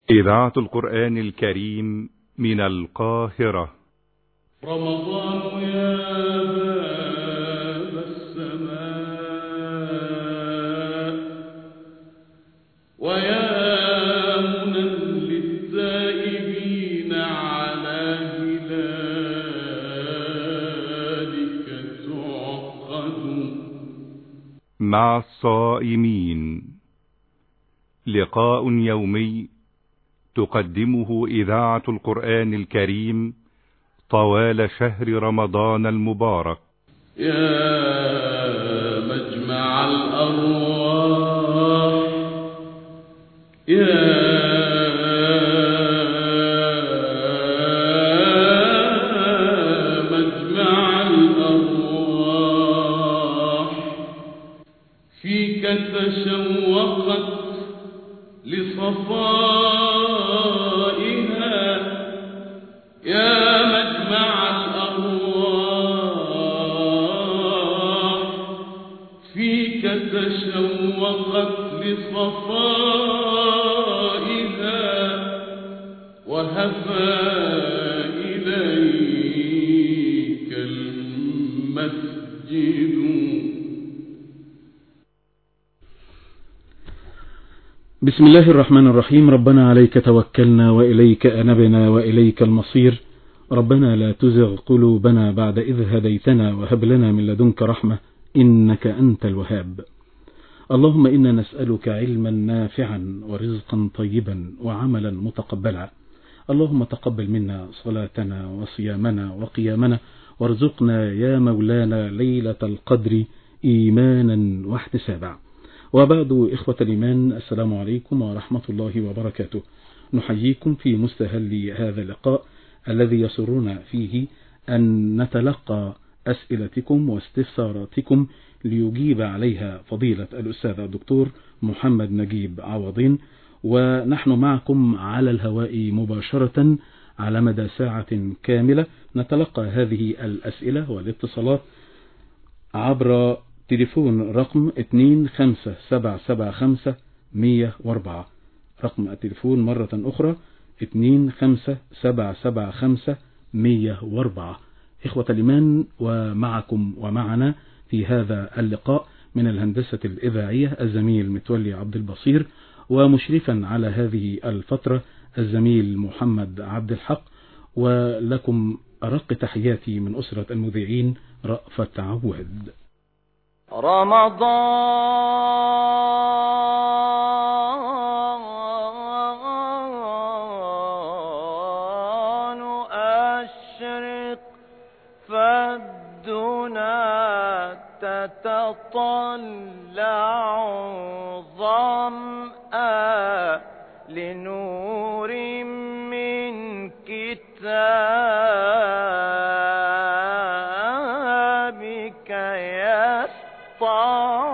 إذاعة القرآن الكريم من القاهرة رمضان يا باب السماء ويا منى للتائبين على هلالك تعقد مع الصائمين لقاء يومي تقدمه إذاعة القرآن الكريم طوال شهر رمضان المبارك يا مجمع الأرواح يا مجمع الأرواح فيك تشوقت لصفائها يا مجمع الأرواح فيك تشوقت لصفائها وهفى إليك المسجد بسم الله الرحمن الرحيم ربنا عليك توكلنا وإليك أنبنا وإليك المصير ربنا لا تزغ قلوبنا بعد إذ هديتنا وهب لنا من لدنك رحمة إنك أنت الوهاب اللهم إنا نسألك علما نافعا ورزقا طيبا وعملا متقبلا اللهم تقبل منا صلاتنا وصيامنا وقيامنا وارزقنا يا مولانا ليلة القدر إيمانا واحتسابا وبعد إخوة الإيمان السلام عليكم ورحمة الله وبركاته نحييكم في مستهل هذا اللقاء الذي يسرنا فيه أن نتلقى أسئلتكم واستفساراتكم ليجيب عليها فضيلة الأستاذ الدكتور محمد نجيب عوضين ونحن معكم على الهواء مباشرة على مدى ساعة كاملة نتلقى هذه الأسئلة والاتصالات عبر تليفون رقم 25775 104 رقم التليفون مرة أخرى 25775 104 إخوة الإيمان ومعكم ومعنا في هذا اللقاء من الهندسة الإذاعية الزميل متولي عبد البصير ومشرفا على هذه الفترة الزميل محمد عبد الحق ولكم أرق تحياتي من أسرة المذيعين رأفت عواد رمضان أشرق فالدنا تتطلع ظمأ لنور من كتابك يسطع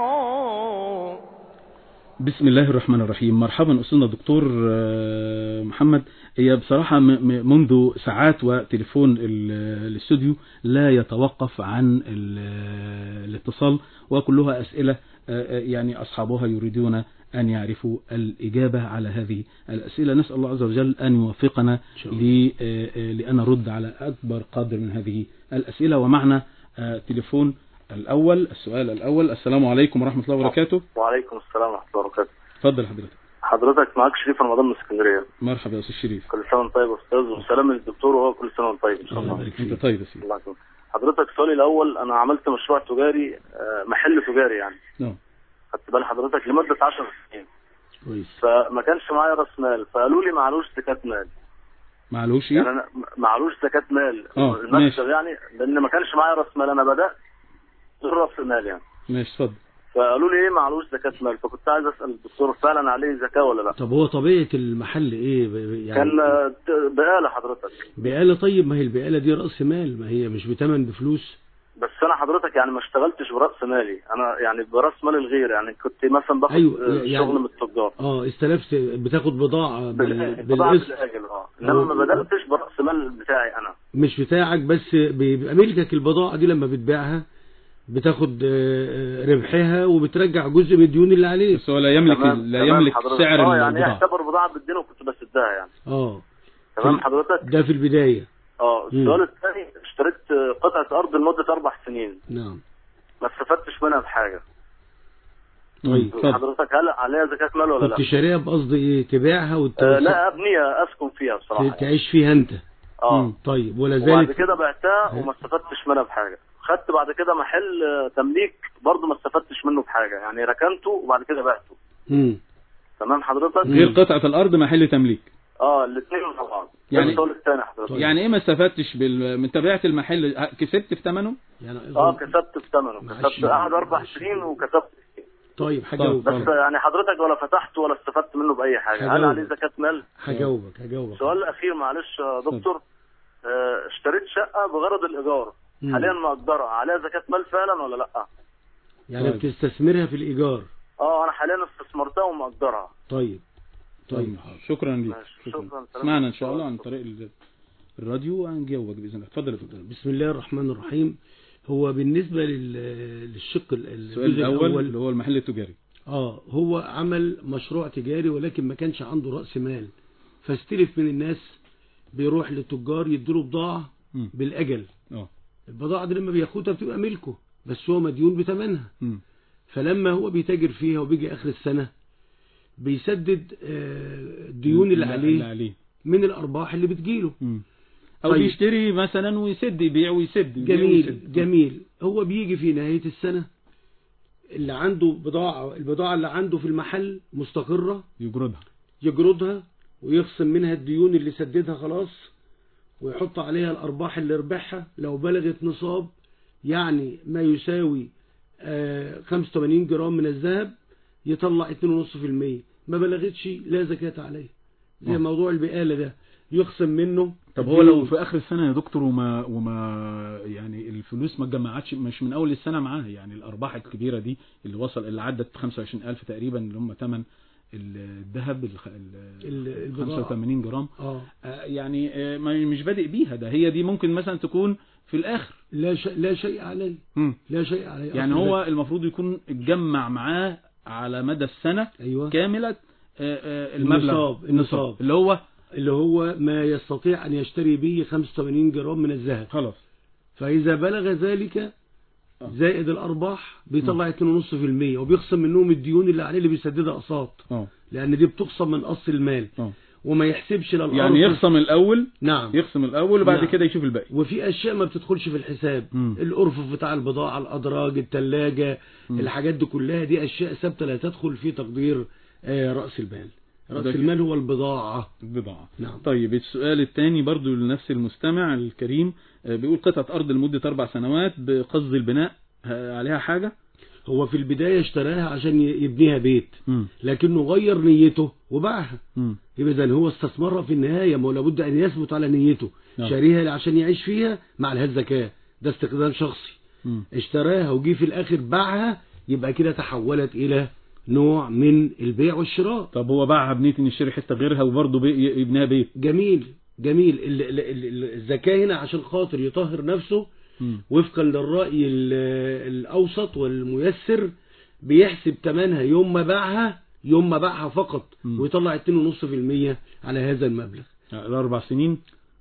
بسم الله الرحمن الرحيم مرحبا أستاذنا الدكتور آه، محمد هي بصراحة م- م- منذ ساعات وتليفون ال- الاستوديو لا يتوقف عن ال- الاتصال وكلها أسئلة آه، آه، يعني أصحابها يريدون أن يعرفوا الإجابة على هذه الأسئلة نسأل الله عز وجل أن يوفقنا ل- آه، آه، لأن نرد على أكبر قدر من هذه الأسئلة ومعنا آه، تليفون الأول السؤال الأول السلام عليكم ورحمة الله وبركاته وعليكم السلام ورحمة الله وبركاته اتفضل حضرتك حضرتك معاك شريف رمضان من اسكندرية مرحبا يا أستاذ شريف كل سنة وانت طيب يا أستاذ وسلام للدكتور وهو كل سنة وانت طيب إن شاء الله الله يبارك فيك. انت طيب يا سيدي الله يكرمك. حضرتك سؤالي الأول أنا عملت مشروع تجاري آه، محل تجاري يعني نعم خدت بال حضرتك لمدة 10 سنين كويس فما كانش معايا راس مال فقالوا لي معلوش زكاة مال معلوش يعني ايه أنا م- معلوش زكاة مال آه، المكسب ماشي. يعني لأن ما كانش معايا راس مال أنا بدأت غير راس مال يعني ماشي اتفضل فقالوا لي ايه معلوش زكاة مال فكنت عايز اسال الدكتور فعلا عليه زكاة ولا لا طب هو طبيعة المحل ايه ب- ب- يعني كان آه، ت- بقالة حضرتك بقالة طيب ما هي البقالة دي رأس مال ما هي مش بتمن بفلوس بس انا حضرتك يعني ما اشتغلتش براس مالي انا يعني براس مال الغير يعني كنت مثلا باخد أيوة، آه، يعني- شغل من التجار اه استلفت بتاخد بضاعة بال- بال- طبعا بالقسط بالاجل اه انما ما بداتش براس مال بتاعي انا مش بتاعك بس بيبقى ملكك البضاعة دي لما بتبيعها بتاخد آه، آه، ربحها وبترجع جزء من الديون اللي عليه بس هو لا يملك تمام لا تمام يملك حضرتك. سعر اه يعني البضاعة اعتبر بضاعه بالدين وكنت بسدها يعني اه تمام في- حضرتك ده في البداية اه مم. السؤال الثاني اشتريت آه، قطعه ارض لمده اربع سنين نعم ما استفدتش منها بحاجه طيب اتفضل. حضرتك هل عليها زكاه مال ولا كنت لا؟ شاريها بقصد ايه تبيعها وت... آه لا ابنيه اسكن فيها بصراحه يعني. تعيش فيها انت اه مم. طيب ولا وبعد ذلك كده بعتها وما استفدتش منها بحاجه خدت بعد كده محل آه، تمليك برضه ما استفدتش منه بحاجه يعني ركنته وبعد كده بعته مم. تمام حضرتك غير قطعة الأرض محل تمليك اه الاثنين مع بعض يعني- يعني السؤال الثاني حضرتك طيب. يعني ايه ما استفدتش بال... من تبعت المحل ه- كسبت في ثمنه يعني اه كسبت في ثمنه معلش. كسبت قعد اربع سنين وكسبت فيه. طيب هجاوبك بس يعني حضرتك ولا فتحت ولا استفدت منه باي حاجه هل هجاوب. عليه زكاه مال هجاوبك هجاوبك السؤال الاخير معلش يا دكتور آه، اشتريت شقه بغرض الايجار مم. حاليا مأجرة عليها زكاه مال فعلا ولا لا يعني طيب. بتستثمرها في الإيجار اه انا حاليا استثمرتها ومأجرها طيب طيب طيب شكرا ليك ماشي. شكرا شكراً. اسمعنا ان شاء الله عن طريق ال- الراديو وهنجاوبك باذن الله اتفضل يا دكتور بسم الله الرحمن الرحيم هو بالنسبة لل- للشق ال- السؤال الجزء الاول اللي هو المحل التجاري اه هو عمل مشروع تجاري ولكن ما كانش عنده رأس مال فاستلف من الناس بيروح للتجار يديله بضاعة مم. بالأجل اه البضاعة دي لما بياخدها بتبقى ملكه بس هو مديون بثمنها مم. فلما هو بيتاجر فيها وبيجي آخر السنة بيسدد آه، الديون اللي اللي عليه عليه من الأرباح اللي بتجيله مم. او طيب. بيشتري مثلا ويسد يبيع ويسد يبيع جميل ويسد. جميل هو بيجي في نهاية السنة اللي عنده بضاعة البضاعة اللي عنده في المحل مستقرة يجردها يجردها ويخصم منها الديون اللي سددها خلاص ويحط عليها الأرباح اللي ربحها لو بلغت نصاب يعني ما يساوي آه، 85 جرام من الذهب يطلع 2.5% ما بلغتش لا زكاة عليه زي آه. موضوع البقالة ده يخصم منه طب هو لو في اخر السنه يا دكتور وما وما يعني الفلوس ما اتجمعتش مش من اول السنه معاه يعني الارباح الكبيره دي اللي وصل اللي عدت 25000 تقريبا اللي هم ثمن الذهب ال ال- البضاعة. 85 جرام اه آه، يعني آه، ما- مش بادئ بيها ده هي دي ممكن مثلا تكون في الاخر لا شيء لا شيء عليه مم. لا شيء عليه يعني أصل هو المفروض يكون اتجمع معاه على مدى السنه ايوه كامله آه، آه، المبلغ النصاب النصاب اللي هو اللي هو ما يستطيع أن يشتري به 85 جرام من الذهب خلاص فإذا بلغ ذلك آه. زائد الأرباح بيطلع 2.5% وبيخصم منهم الديون اللي عليه اللي بيسددها أقساط اه لأن دي بتخصم من أصل المال اه وما يحسبش لا الأرض يعني يخصم الاول نعم يخصم الاول وبعد نعم. كده يشوف الباقي وفي أشياء ما بتدخلش في الحساب مم. الأرفف بتاع البضاعة الأدراج الثلاجة مم. الحاجات دي كلها دي أشياء ثابتة لا تدخل في تقدير آه، رأس المال رأس وده- المال هو البضاعة البضاعة نعم طيب السؤال الثاني برضو لنفس المستمع الكريم آه، بيقول قطعة أرض لمدة أربع سنوات بقصد البناء آه، عليها حاجة هو في البداية اشتراها عشان ي- يبنيها بيت مم. لكنه غير نيته وباعها مم. يبقى اذا هو استثمرها في النهاية ما هو لابد أن يثبت على نيته نعم. شاريها عشان يعيش فيها مع لها الزكاة ده استخدام شخصي مم. اشتراها وجي في الآخر باعها يبقى كده تحولت إلى نوع من البيع والشراء طب هو باعها بنية إن يشتري حتة غيرها وبرضه بي- يبنيها بيت جميل جميل ال- ال- ال- الزكاة هنا عشان خاطر يطهر نفسه مم. وفقا للرأي ال- الأوسط والميسر بيحسب تمنها يوم ما باعها يوم ما باعها فقط مم. ويطلع 2.5% على هذا المبلغ يعني الأربع سنين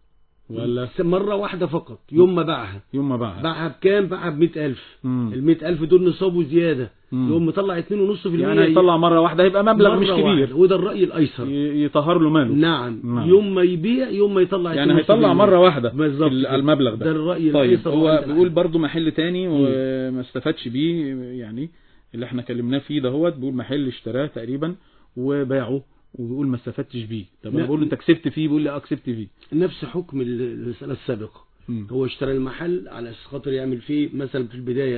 ولا بس مرة واحدة فقط يوم ما باعها يوم ما باعها باعها بكام باعها ب 100000 مم. ال 100000 دول نصاب وزيادة مم. يوم مطلع 2.5% يعني هيطلع مرة واحدة هيبقى مبلغ مرة مش واحدة. كبير وده الرأي الأيسر ي- يطهر له ماله نعم. نعم. يوم ما يبيع يوم ما يطلع يعني 2.5%. هيطلع مرة واحدة بالظبط ال- كده. المبلغ ده ده الرأي طيب الأيسر هو وعند بيقول الأحناف. برضو محل تاني وما استفادش بيه يعني اللي احنا كلمناه فيه دهوت بيقول محل اشتراه تقريبا وباعه وبيقول ما استفدتش بيه طب انا لا. بقول له انت كسبت فيه بيقول لي اه كسبت فيه نفس حكم ال- المسألة السابقة مم. هو اشترى المحل على أساس خاطر يعمل فيه مثلا في البداية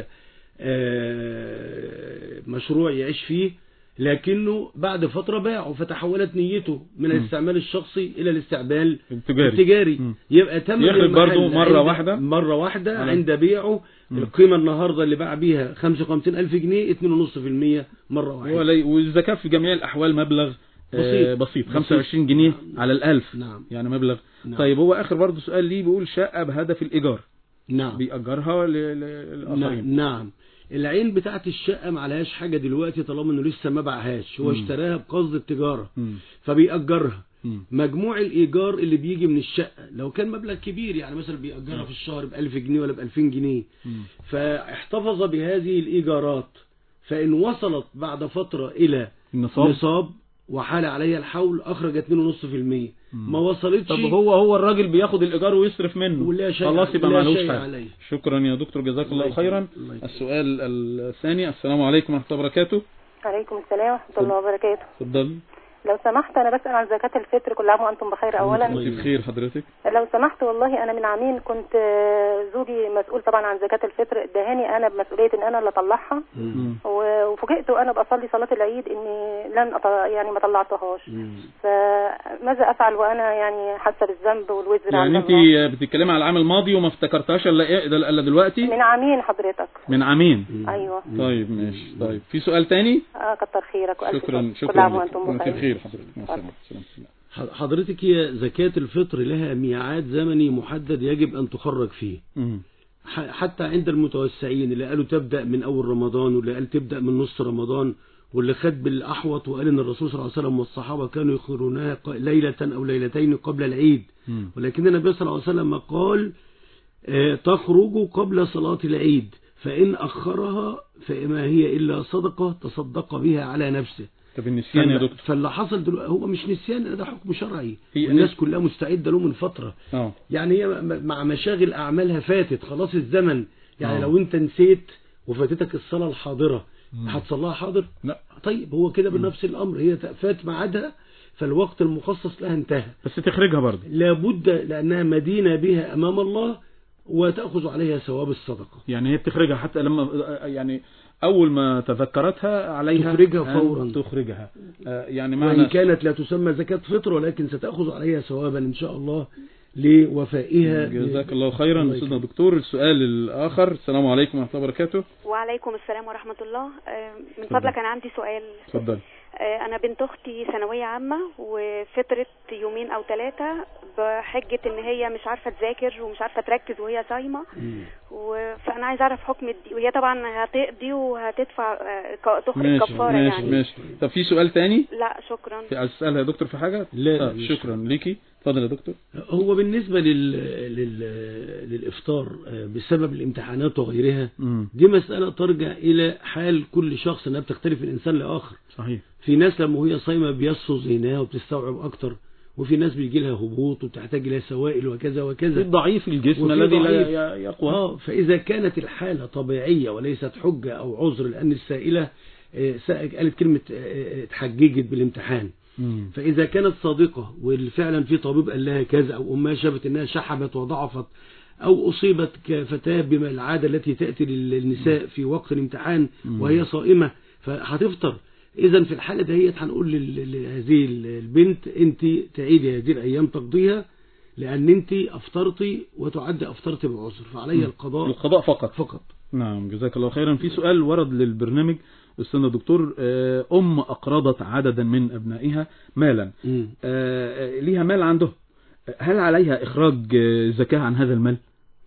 آه، مشروع يعيش فيه لكنه بعد فترة باعه فتحولت نيته من مم. الاستعمال الشخصي إلى الاستعمال التجاري التجاري مم. يبقى تمن يخرج المحل برضو مرة عند- واحدة؟ مرة واحدة على- عند بيعه مم. القيمة النهاردة اللي باع بيها 55000 جنيه 2.5% مرة هو واحدة لي- والزكاة في جميع الأحوال مبلغ آه، بسيط. بسيط بسيط. 25 جنيه نعم. على الألف نعم يعني مبلغ نعم. طيب هو آخر برضو سؤال ليه بيقول شقة بهدف الإيجار نعم بيأجرها ل- ل- للآخرين نعم نعم العين بتاعت الشقة ما عليهاش حاجة دلوقتي طالما انه لسه ما باعهاش هو مم. اشتراها بقصد التجارة مم. فبيأجرها مم. مجموع الإيجار اللي بيجي من الشقة لو كان مبلغ كبير يعني مثلا بيأجرها في الشهر بألف جنيه ولا بألفين جنيه مم. فاحتفظ بهذه الإيجارات فإن وصلت بعد فترة إلى النصاب نصاب وحال عليها الحول أخرج 2.5% ما وصلتش طب هو هو الراجل بياخد الإيجار ويصرف منه ولا شيء خلاص يبقى ولا معلوش شيء حاجة عليه. شكرا يا دكتور جزاك الله الله خيرا يكرمك. الله يكرمك. السؤال الثاني السلام عليكم ورحمة الله وبركاته عليكم السلام ورحمة الله وبركاته اتفضل لو سمحت أنا بسأل عن زكاة الفطر كل عام وأنتم بخير أولا انت بخير حضرتك لو سمحت والله أنا من عامين كنت آه، زوجي مسؤول طبعا عن زكاة الفطر ادهاني أنا بمسؤولية إن أنا اللي أطلعها مم. و- وفوجئت وأنا بصلي صلاة العيد إني لن أط... يعني ما طلعتهاش فماذا أفعل وأنا يعني حاسة بالذنب والوزر يعني عند انت الله بتتكلمي على العام الماضي وما افتكرتهاش الا إيه- الا دلوقتي من عامين حضرتك من عامين أيوه طيب ماشي طيب في سؤال تاني آه كتر خيرك وألف شكرا شكر. كل شكرا عام لك. وأنتم وانت بخير بخير حضرتك مع السلامة سلام سلام. حضرتك هي زكاة الفطر لها ميعاد زمني محدد يجب أن تخرج فيه مم. ح- حتى عند المتوسعين اللي قالوا تبدأ من أول رمضان واللي قال تبدأ من نص رمضان واللي خد بالأحوط وقال إن الرسول صلى الله عليه وسلم والصحابة كانوا يخرونها ق- ليلة أو ليلتين قبل العيد مم. ولكن النبي صلى الله عليه وسلم قال آه، تخرج قبل صلاة العيد فإن أخرها فما هي إلا صدقة تصدق بها على نفسه طب النسيان يا فاللي- دكتور فاللي حصل دلوقتي هو مش نسيان ده حكم شرعي هي- الناس كلها مستعدة له من فترة اه يعني هي م- مع مشاغل أعمالها فاتت خلاص الزمن يعني آه. لو أنت نسيت وفاتتك الصلاة الحاضرة هتصليها حاضر لا طيب هو كده بنفس الأمر هي فات ميعادها فالوقت المخصص لها انتهى بس تخرجها برضه لابد لأنها مدينة بها أمام الله وتأخذ عليها ثواب الصدقة يعني هي بتخرجها حتى لما يعني اول ما تذكرتها عليها تخرجها أن فورا. تخرجها آه، يعني وإن معنى كانت لا تسمى زكاة فطر ولكن ستأخذ عليها ثوابا إن شاء الله لوفائها جزاك الله خيرا الله استاذنا يكرمك. دكتور السؤال الاخر السلام عليكم ورحمه الله وبركاته وعليكم السلام ورحمة الله آه، من فضلك أنا عندي سؤال اتفضل آه، أنا بنت أختي ثانوية عامة وفطرت يومين أو ثلاثة بحجة إن هي مش عارفة تذاكر ومش عارفة تركز وهي صايمة و- فأنا عايزة أعرف حكم الدي وهي طبعا هتقضي وهتدفع آه، ك- تخرج ماشي كفارة ماشي يعني ماشي طب في سؤال تاني لا شكرا في عايز تسالها يا دكتور في حاجه لا، آه مش- شكرا ليكي اتفضل يا دكتور هو بالنسبة لل... لل... للإفطار آه، بسبب الامتحانات وغيرها امم دي مسألة ترجع إلى حال كل شخص إنها بتختلف من إنسان لآخر صحيح في ناس لما هي صايمة بيصفو ذهنها وبتستوعب أكتر وفي ناس بيجي لها هبوط وبتحتاج إلى سوائل وكذا في وكذا ضعيف الجسم وفي الذي ضعيف. لا ي- يقوى آه فإذا كانت الحالة طبيعية وليست حجة أو عذر لأن السائلة آه، سأ- قالت كلمة آه، آه، اتحججت بالامتحان مم. فإذا كانت صادقة وفعلا في طبيب قال لها كذا أو أمها شافت أنها شحبت وضعفت أو أصيبت كفتاة بما العادة التي تأتي للنساء في وقت الامتحان وهي صائمة فهتفطر إذا في الحالة دهيت هنقول لل- لهذه البنت أنت تعيدي هذه الأيام تقضيها لأن أنت أفطرتي وتعد أفطرت بعذر فعليها القضاء القضاء فقط فقط نعم جزاك الله خيرا في سؤال ورد للبرنامج استاذنا دكتور آه، ام اقرضت عددا من ابنائها مالا مم. آه، ليها مال عنده هل عليها اخراج آه، زكاه عن هذا المال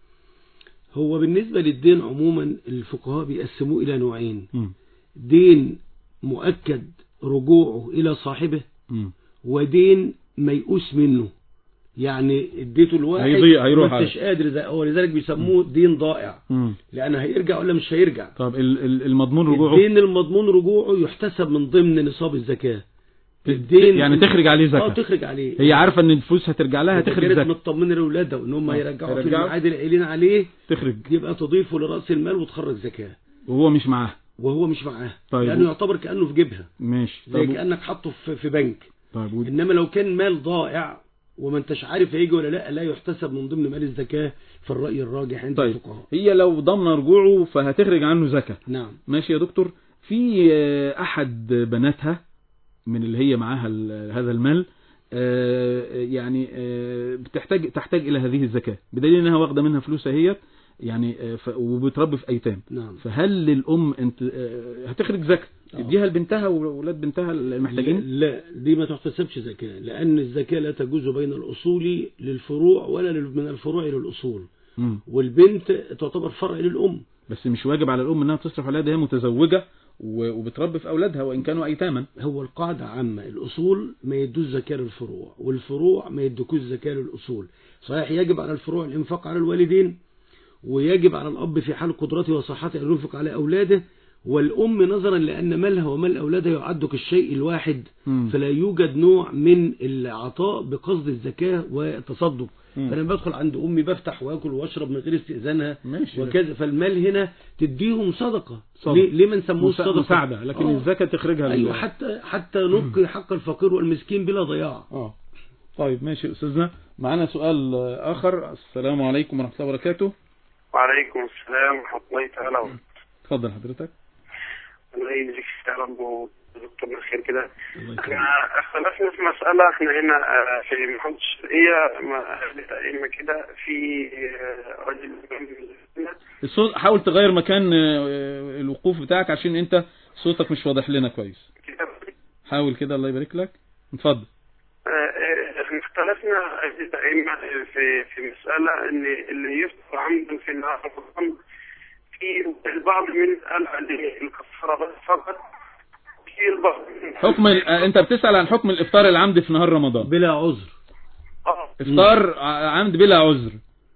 هو بالنسبة للدين عموما الفقهاء بيقسموه إلى نوعين مم. دين مؤكد رجوعه إلى صاحبه مم. ودين ميؤوس منه يعني اديته الواحد هيضيع- هيروح ما انتش قادر زي ولذلك بيسموه دين ضائع مم. لأن هيرجع ولا مش هيرجع طب ال- ال- المضمون رجوعه الدين المضمون رجوعه يحتسب من ضمن نصاب الزكاة الدين يعني تخرج عليه زكاة. اه تخرج عليه هي عارفه ان الفلوس هترجع لها هتخرج كانت زكاه مطمنه لاولادها وان هم آه. هيرجعوا في هيرجعوا. الميعاد القايلين عليه تخرج يبقى تضيفه لراس المال وتخرج زكاه وهو مش معاه وهو مش معاه طيب. لانه يعتبر كانه في جيبها ماشي زي طب كانك حاطه في في بنك طيب ود- انما لو كان مال ضائع وما انتش عارف هيجي ولا لا لا يحتسب من ضمن مال الزكاه في الراي الراجح عند طيب الفقهاء هي لو ضمن رجوعه فهتخرج عنه زكاه نعم ماشي يا دكتور في آه، احد بناتها من اللي هي معاها ال- هذا المال آه، يعني آه، بتحتاج تحتاج الى هذه الزكاه بدليل انها واخده منها فلوسها هي يعني آه، ف- وبتربي في ايتام نعم فهل للام انت آه، هتخرج زكاه آه. تديها لبنتها وولاد بنتها المحتاجين لا دي ما تحتسبش زكاه لان الزكاه لا تجوز بين الاصول للفروع ولا لل- من الفروع للاصول مم. والبنت تعتبر فرع للأم بس مش واجب على الام انها تصرف عليها ده هي متزوجه و- وبتربي في اولادها وان كانوا ايتاما هو القاعدة عامة الأصول ما يدوش زكاة للفروع والفروع ما يدوكوش زكاة للأصول صحيح يجب على الفروع الإنفاق على الوالدين ويجب على الأب في حال قدرته وصحته أن ينفق على أولاده والأم نظرا لأن مالها ومال أولادها يعد كالشيء الواحد مم. فلا يوجد نوع من العطاء بقصد الزكاة والتصدق مم. فأنا بدخل عند أمي بفتح وآكل وأشرب من غير استئذانها ماشي. وكذا فالمال هنا تديهم صدقة صدقة. ليه, ليه ما نسموه مسا- صدقة مساعده لكن آه. الزكاه تخرجها لل- ايوه حتى حتى نبقي حق الفقير والمسكين بلا ضياع اه طيب ماشي استاذنا معانا سؤال آه، اخر السلام عليكم ورحمه الله وبركاته وعليكم السلام ورحمة الله تعالى وبركاته اتفضل حضرتك الله يجزيك يا رب ودكتور بالخير كده الله احنا يكرمك. اختلفنا في مسألة احنا هنا آه، في محافظة الشرقية ما- أهل الأئمة كده في آه، راجل إمام الصوت حاول تغير مكان آه، الوقوف بتاعك عشان انت صوتك مش واضح لنا كويس كده حاول كده الله يبارك لك اتفضل آه، آه، احنا اختلفنا أهل الأئمة في في مسألة ان اللي يفطر عمدا في نهار رمضان في البعض من قال عليه الكفارة بس فقط في البعض من حكم ال- آه، انت بتسأل عن حكم الافطار العمد في نهار رمضان بلا عذر اه افطار ع- عمد بلا عذر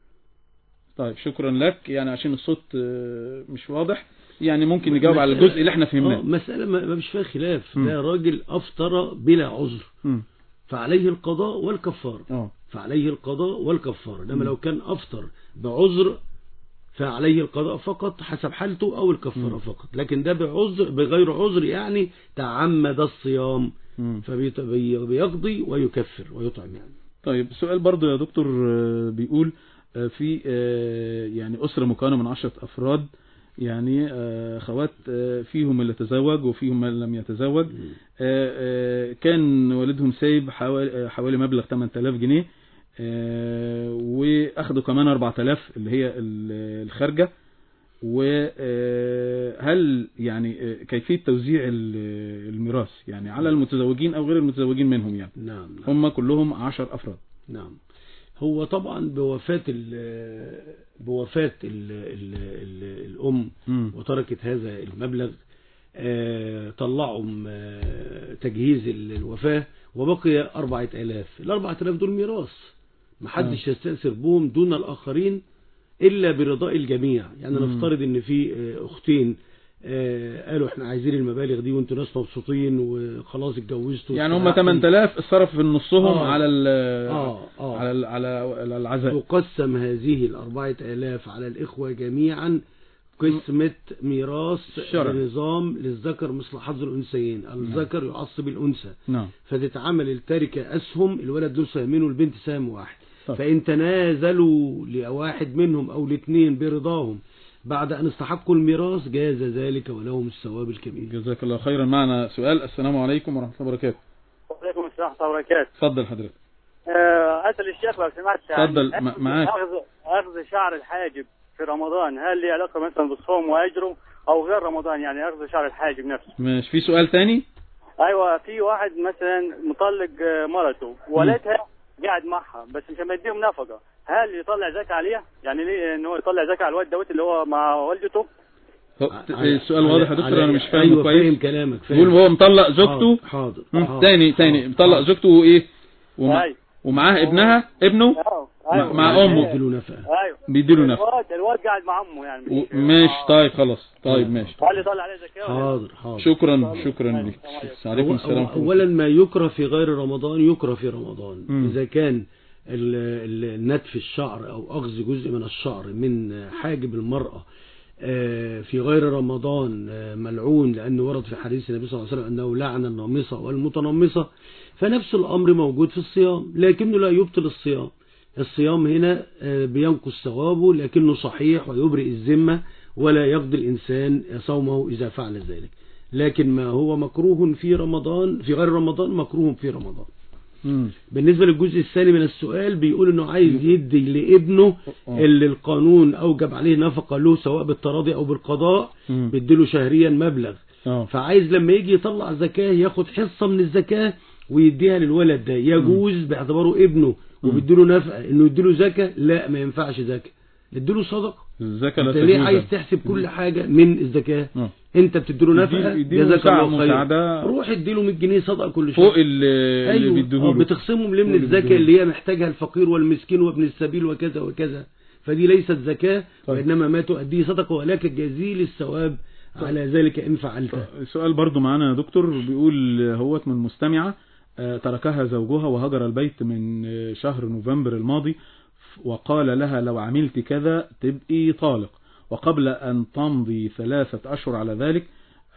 طيب شكرا لك يعني عشان الصوت آه، مش واضح يعني ممكن نجاوب على الجزء اللي احنا آه، فهمناه مسألة ما ما فيش فيها خلاف مم. ده راجل أفطر بلا عذر مم. فعليه القضاء والكفارة اه فعليه القضاء والكفارة إنما لو كان أفطر بعذر فعليه القضاء فقط حسب حالته أو الكفارة فقط لكن ده بعذر بغير عذر يعني تعمد الصيام مم. فبيقضي ويكفر ويطعم يعني طيب سؤال برضو يا دكتور آه، بيقول آه، في آه، يعني أسرة مكونة من عشرة أفراد يعني آه، خوات آه، فيهم اللي تزوج وفيهم من لم يتزوج آه، آه، كان والدهم سايب حوالي آه، حوالي مبلغ 8000 جنيه آه، واخدوا كمان 4000 اللي هي ال- الخارجة وهل يعني آه، كيفية توزيع ال- الميراث يعني على المتزوجين أو غير المتزوجين منهم يعني نعم نعم هم كلهم عشر أفراد نعم هو طبعا بوفاة ال بوفاة ال ال ال الأم مم. وتركت هذا المبلغ آه، طلعوا آه، تجهيز ال- الوفاة وبقي أربعة آلاف الأربعة آلاف دول ميراث محدش يستأثر بهم دون الآخرين إلا برضاء الجميع يعني مم. نفترض إن في آه، أختين آه، قالوا احنا عايزين المبالغ دي وانتوا ناس مبسوطين وخلاص اتجوزتوا يعني هم واستريحتوا. 8000 اتصرف من نصهم آه. على ال آه، آه. على ال على على العزاء تقسم هذه الأربعة آلاف على الإخوة جميعا قسمة ميراث شرعي. بنظام للذكر مثل حظ الأنثيين الذكر يعصب الأنثى نعم فتتعمل التركة أسهم الولد له سهمين والبنت سهم واحد طب. فإن تنازلوا لواحد منهم أو الاثنين برضاهم بعد أن استحقوا الميراث جاز ذلك ولهم الثواب الكبير جزاك الله خيرا معنا سؤال السلام عليكم ورحمة الله وبركاته وعليكم السلام ورحمة الله وبركاته اتفضل حضرتك آه، أسأل الشيخ لو سمحت عن اتفضل، أخذ- م- معاك. أخذ أخذ شعر الحاجب في رمضان هل له علاقة مثلا بالصوم وأجره أو غير رمضان يعني أخذ شعر الحاجب نفسه ماشي في سؤال تاني أيوة في واحد مثلا مطلق آه، مرته ولدها قاعد معها بس مش مديهم نفقة هل يطلع زكاة عليها يعني ليه إن هو يطلع زكاة على الواد دوت اللي هو مع والدته هو- على- السؤال واضح يا على- دكتور انا مش فاهمه أيوة فاهم كويس كلامك بيقول فاهم هو مطلق زوجته حاضر مم، حاضر. تاني تاني حاضر. مطلق زوجته وايه ومع أيوة. ومعاه ابنها ابنه أيوة. مع- أيوة. مع أمه. يديله نفقة أيوة بيديله نفقه الواد الواد قاعد مع أمه يعني و- مش- ماشي طيب خلاص طيب ماشي هل يطلع عليه زكاة ولا لا؟ حاضر حاضر شكرا شكرا لك عليكم هو- السلام هو ورحمة الله. اولا ما يكره في غير رمضان يكره في رمضان مم. اذا كان ال- ال- نتف الشعر او اخذ جزء من الشعر من حاجب المرأة آه، في غير رمضان آه، ملعون لأنه ورد في حديث النبي صلى الله عليه وسلم أنه لعن النامصة والمتنمصة فنفس الأمر موجود في الصيام لكنه لا يبطل الصيام الصيام هنا آه، بينقص ثوابه لكنه صحيح ويبرئ الذمة ولا يقضي الإنسان صومه إذا فعل ذلك لكن ما هو مكروه في رمضان في غير رمضان مكروه في رمضان مم. بالنسبة للجزء الثاني من السؤال بيقول انه عايز يدي لابنه آه. اللي القانون اوجب عليه نفقة له سواء بالتراضي او بالقضاء مم. بيديله شهريا مبلغ اه فعايز لما يجي يطلع زكاة ياخد حصة من الزكاة ويديها للولد ده يجوز باعتباره ابنه وبيديله نفقة انه يديله زكاة لا ما ينفعش زكاة اديله صدقه الزكاة لا انت ليه تجوز. عايز تحسب كل حاجه من الزكاه آه. انت بتديله نفقه يديله- يديله جزاك مساعدة- الله خير مساعدة. روح اديله 100 جنيه صدقه كل شهر فوق اللي, اللي ايوه بيديهوله آه، بتخصمهم ليه من فوق اللي الزكاه بيديهوله. اللي هي محتاجها الفقير والمسكين وابن السبيل وكذا وكذا فدي ليست زكاه طيب. وانما ما تؤديه صدقه ولك جزيل الثواب على ذلك ان فعلته سؤال برضو معانا يا دكتور بيقول هوت من مستمعة آه، تركها زوجها وهجر البيت من آه، شهر نوفمبر الماضي ف- وقال لها لو عملت كذا تبقي طالق وقبل أن تمضي ثلاثة أشهر على ذلك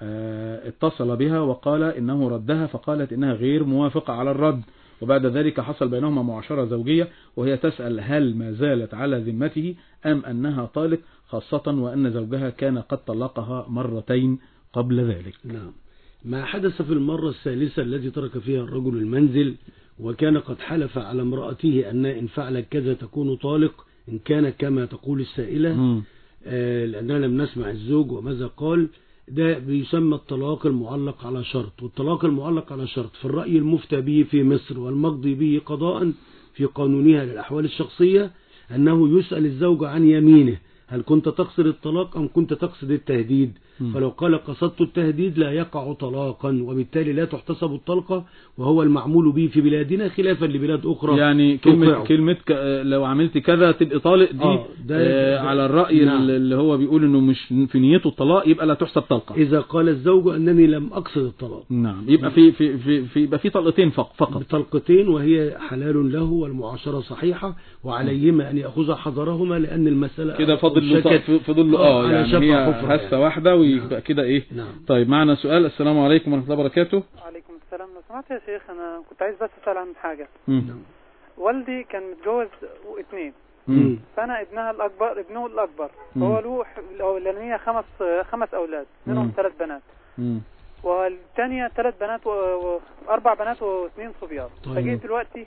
آه، اتصل بها وقال إنه ردها فقالت إنها غير موافقة على الرد وبعد ذلك حصل بينهما معاشرة زوجية وهي تسأل هل ما زالت على ذمته أم أنها طالق خاصة وأن زوجها كان قد طلقها مرتين قبل ذلك نعم ما حدث في المرة الثالثة التي ترك فيها الرجل المنزل وكان قد حلف على امرأته أن إن فعلت كذا تكون طالق إن كان كما تقول السائلة مم. آه، لأننا لم نسمع الزوج وماذا قال ده بيسمى الطلاق المعلق على شرط والطلاق المعلق على شرط في الرأي المفتى به في مصر والمقضي به قضاء في قانونها للأحوال الشخصية أنه يسأل الزوج عن يمينه هل كنت تقصد الطلاق أم كنت تقصد التهديد مم. فلو قال قصدت التهديد لا يقع طلاقا وبالتالي لا تحتسب الطلقة وهو المعمول به في بلادنا خلافا لبلاد أخرى يعني كلمة توقعه. كلمة ك- آه، لو عملت كذا تبقى طالق دي آه، ده- آه ده- على الرأي نعم. اللي هو بيقول انه مش في نيته الطلاق يبقى لا تحسب طلقة إذا قال الزوج أنني لم أقصد الطلاق نعم يبقى في في في, في يبقى في طلقتين فق- فقط بطلقتين وهي حلال له والمعاشرة صحيحة وعليهما أن يأخذ حذرهما لأن المسألة كده فاضل له شكت- ف- فاضل له اه على يعني شفا هي حفرة هسه يعني. واحدة ويبقى كده ايه نعم طيب معنا سؤال السلام عليكم ورحمة الله وبركاته عليكم السلام لو سمحت يا شيخ انا كنت عايز بس اسال عن حاجه مم. والدي كان متجوز اثنين مم. فانا ابنها الاكبر ابنه الاكبر مم. هو له ح- الاولانيه خمس خمس اولاد منهم مم. ثلاث بنات مم. والثانيه ثلاث بنات و... و... اربع بنات واثنين صبيان طيب. فجيت دلوقتي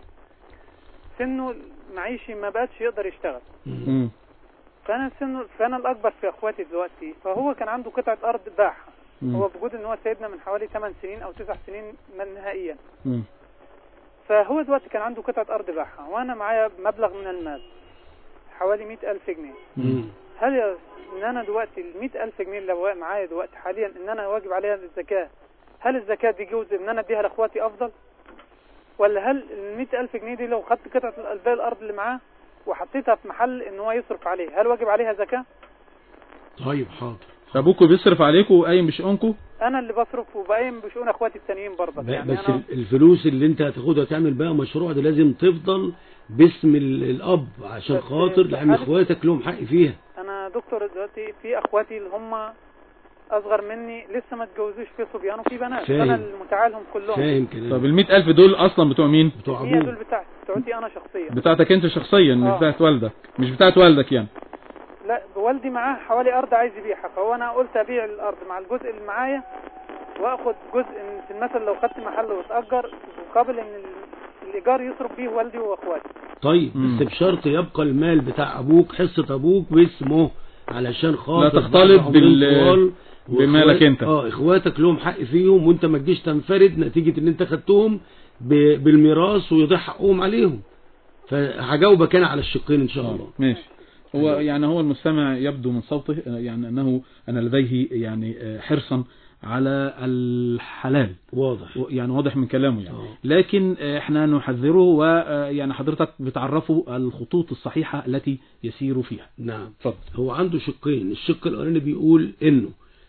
سنه معيشي ما بقتش يقدر يشتغل مم. فانا سنه فانا الاكبر في اخواتي دلوقتي فهو كان عنده قطعه ارض باعها مم. هو بوجود ان هو سيدنا من حوالي 8 سنين او 9 سنين من نهائيا مم. فهو دلوقتي كان عنده قطعة أرض باعها وأنا معايا مبلغ من المال حوالي مئة ألف جنيه مم. هل يا إن أنا دلوقتي المئة ألف جنيه اللي هو معايا دلوقتي حاليا إن أنا واجب عليها الزكاة هل الزكاة دي جوز إن أنا أديها لإخواتي أفضل ولا هل المئة ألف جنيه دي لو خدت قطعة الباقي الأرض اللي معاه وحطيتها في محل إن هو يصرف عليه هل واجب عليها زكاة طيب حاضر ابوكوا بيصرف عليكم وقايم بشؤونكم أنا اللي بصرف وبقيم بشؤون إخواتي التانيين برضك ب- يعني بس أنا ال- الفلوس اللي انت هتاخدها تعمل بقى مشروع ده لازم تفضل باسم ال- الاب عشان بس خاطر في لان حالة- اخواتك لهم حق فيها انا دكتور دلوقتي في اخواتي اللي هم اصغر مني لسه ما اتجوزوش في صبيان وفي بنات فاهم. انا المتعالهم كلهم فاهم طب كلام المئة ألف دول أصلا بتوع مين بتوع هي دول ابوه بتاعتي بتوعتي انا شخصيا بتاعتك أنت شخصيا مش آه. بتاعت والدك مش بتاعت والدك يعني لا والدي معاه حوالي ارض عايز يبيعها فهو انا قلت ابيع الارض مع الجزء اللي معايا واخد جزء إن في المثل لو خدت محل واتاجر مقابل ان ال- الايجار يصرف بيه والدي واخواتي طيب مم. بس بشرط يبقى المال بتاع ابوك حصة ابوك باسمه علشان خاطر لا تختلط بعد بال- عمرين طوال بمالك وإخوات- أنت. اه اخواتك لهم حق فيهم وانت ما تجيش تنفرد نتيجة ان انت خدتهم ب- بالميراث ويضيع حقهم عليهم فهجاوبك انا على الشقين ان شاء آه، الله ماشي هو يعني هو المستمع يبدو من صوته آه، يعني أنه أن لديه يعني آه، حرصا على الحلال واضح و- يعني واضح من كلامه يعني آه. لكن آه، احنا نحذره ويعني حضرتك بتعرفه الخطوط الصحيحة التي يسير فيها نعم اتفضل هو عنده شقين الشق الاولاني بيقول انه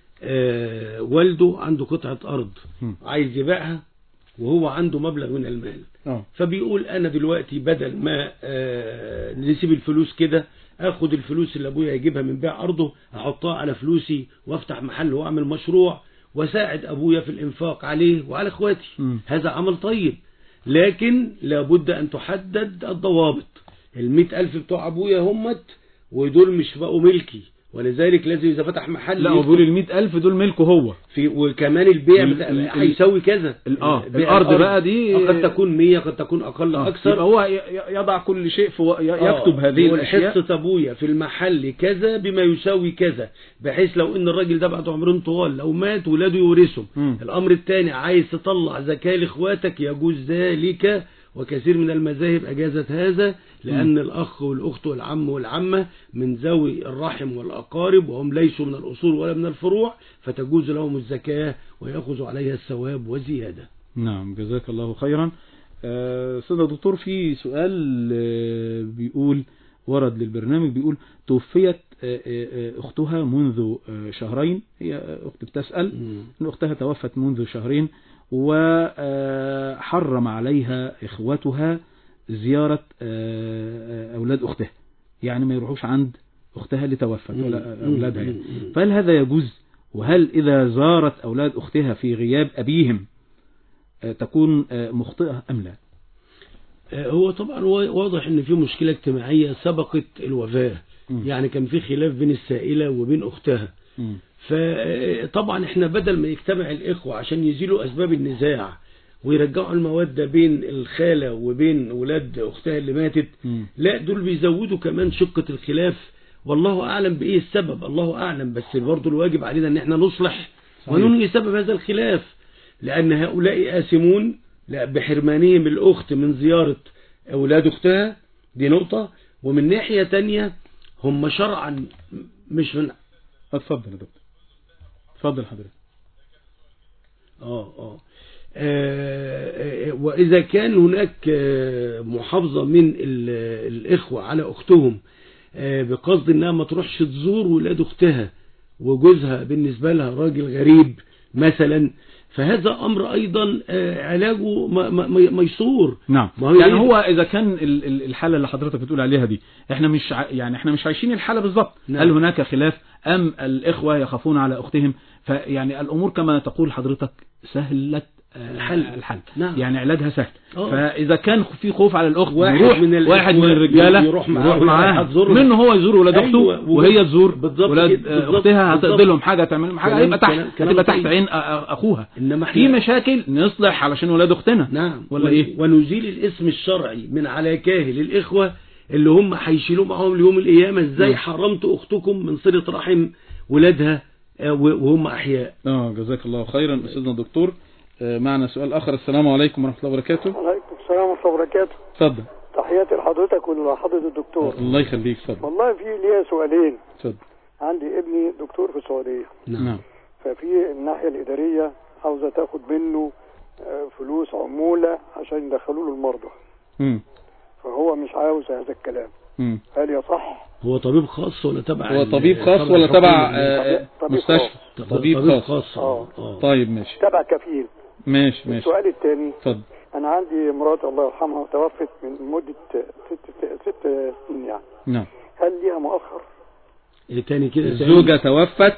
آه والده عنده قطعة ارض مم. عايز يبيعها وهو عنده مبلغ من المال اه فبيقول انا دلوقتي بدل ما آه نسيب الفلوس كده اخد الفلوس اللي ابويا هيجيبها من بيع ارضه احطها على فلوسي وافتح محل واعمل مشروع واساعد ابويا في الانفاق عليه وعلى اخواتي مم. هذا عمل طيب لكن لابد ان تحدد الضوابط المئة الف بتوع ابويا همت ودول مش بقوا ملكي ولذلك لازم اذا فتح محل لا هو بيقول المئة ألف دول ملكه هو في وكمان البيع ال- بتاع- ال- هيساوي كذا ال- آه، بيع الأرض بقى دي- آه، قد تكون 100 قد تكون اقل آه، اكثر يبقى هو ي- ي- يضع كل شيء في و- ي- يكتب آه، هذه يقول الأشياء حصة ابويا في المحل كذا بما يساوي كذا بحيث لو ان الراجل ده بعد عمرين طوال لو مات ولاده يورثهم مم. الامر الثاني عايز تطلع زكاة لاخواتك يجوز ذلك وكثير من المذاهب أجازت هذا لأن الأخ والأخت والعم والعمة من ذوي الرحم والأقارب وهم ليسوا من الأصول ولا من الفروع فتجوز لهم الزكاة ويأخذ عليها الثواب وزيادة نعم جزاك الله خيرا آه، سيدنا دكتور في سؤال آه، بيقول ورد للبرنامج بيقول توفيت آه، آه، آه، أختها منذ آه، شهرين هي آه، أخت بتسأل أن أختها توفت منذ شهرين وحرم عليها إخوتها زيارة آه، آه، أولاد أختها يعني ما يروحوش عند أختها اللي توفت ولا أولادها يعني. فهل هذا يجوز وهل إذا زارت أولاد أختها في غياب أبيهم آه، تكون آه، مخطئة أم لا آه، هو طبعا وا- واضح ان في مشكلة اجتماعية سبقت الوفاة مم. يعني كان في خلاف بين السائلة وبين اختها مم. فطبعا احنا بدل ما يجتمع الاخوة عشان يزيلوا اسباب النزاع ويرجعوا المودة بين الخالة وبين ولاد اختها اللي ماتت مم. لا دول بيزودوا كمان شقة الخلاف والله اعلم بايه السبب الله اعلم بس برضه الواجب علينا ان احنا نصلح صحيح. وننهي سبب هذا الخلاف لان هؤلاء آثمون لا بحرمانهم الاخت من زيارة اولاد اختها دي نقطة ومن ناحية تانية هم شرعا مش من اتفضل يا دكتور اتفضل حضرتك آه آه. آه، آه، وإذا كان هناك آه، محافظة من ال- الإخوة على أختهم آه، بقصد إنها ما تروحش تزور ولاد أختها وجوزها بالنسبة لها راجل غريب مثلا فهذا أمر أيضا آه، علاجه م- م- م- ميسور نعم ما هو يعني إيه؟ هو اذا كان ال- ال- الحاله اللي حضرتك بتقول عليها دي احنا مش ع- يعني احنا مش عايشين الحاله بالظبط نعم. هل هناك خلاف ام الاخوه يخافون على اختهم فيعني الامور كما تقول حضرتك سهلت آه، الحل. الحل نعم. يعني علاجها سهل آه. فاذا كان في خوف على الاخت واحد يروح من الإخوة واحد من الرجاله يروح معاه يروح ولا معاها هتزورهم. منه هو يزور ولاد اخته أيوة، وهي تزور بالظبط ولاد كده، آه، بالظبط، اختها بالظبط. هتقضي لهم حاجه تعمل لهم حاجه كلام- هيبقى تحت كلام- كلام هتبقى تحت طيب. عين آه، آه، اخوها إنما في احنا مشاكل نصلح علشان ولاد اختنا نعم ولا ون- ايه ونزيل الاسم الشرعي من على كاهل الإخوة اللي هم هيشيلوه معاهم ليوم القيامة ازاي مم. حرمت أختكم من صلة رحم ولادها آه، و- وهم أحياء اه جزاك الله خيرا استاذنا الدكتور آه، معنا سؤال اخر السلام عليكم ورحمه الله وبركاته عليكم السلام ورحمة الله وبركاته اتفضل تحياتي لحضرتك ولحضرة الدكتور الله يخليك اتفضل والله في ليا سؤالين اتفضل عندي ابني دكتور في السعودية نعم ففي الناحية الإدارية عاوزة تاخد منه آه، فلوس عمولة عشان يدخلوا له المرضى مم. فهو مش عاوز هذا الكلام مم. هل يصح؟ هو طبيب خاص ولا تبع هو ال- طبيب خاص ولا الحكومة؟ تبع آه، طبيب مستشفى طبيب طبيب خاص خاص آه. آه. طيب ماشي تبع كفيل ماشي ماشي السؤال الثاني اتفضل أنا عندي مرات الله يرحمها توفت من مدة ست ست سنين يعني نعم هل ليها مؤخر؟ إيه تاني كده تاني؟ الزوجة توفت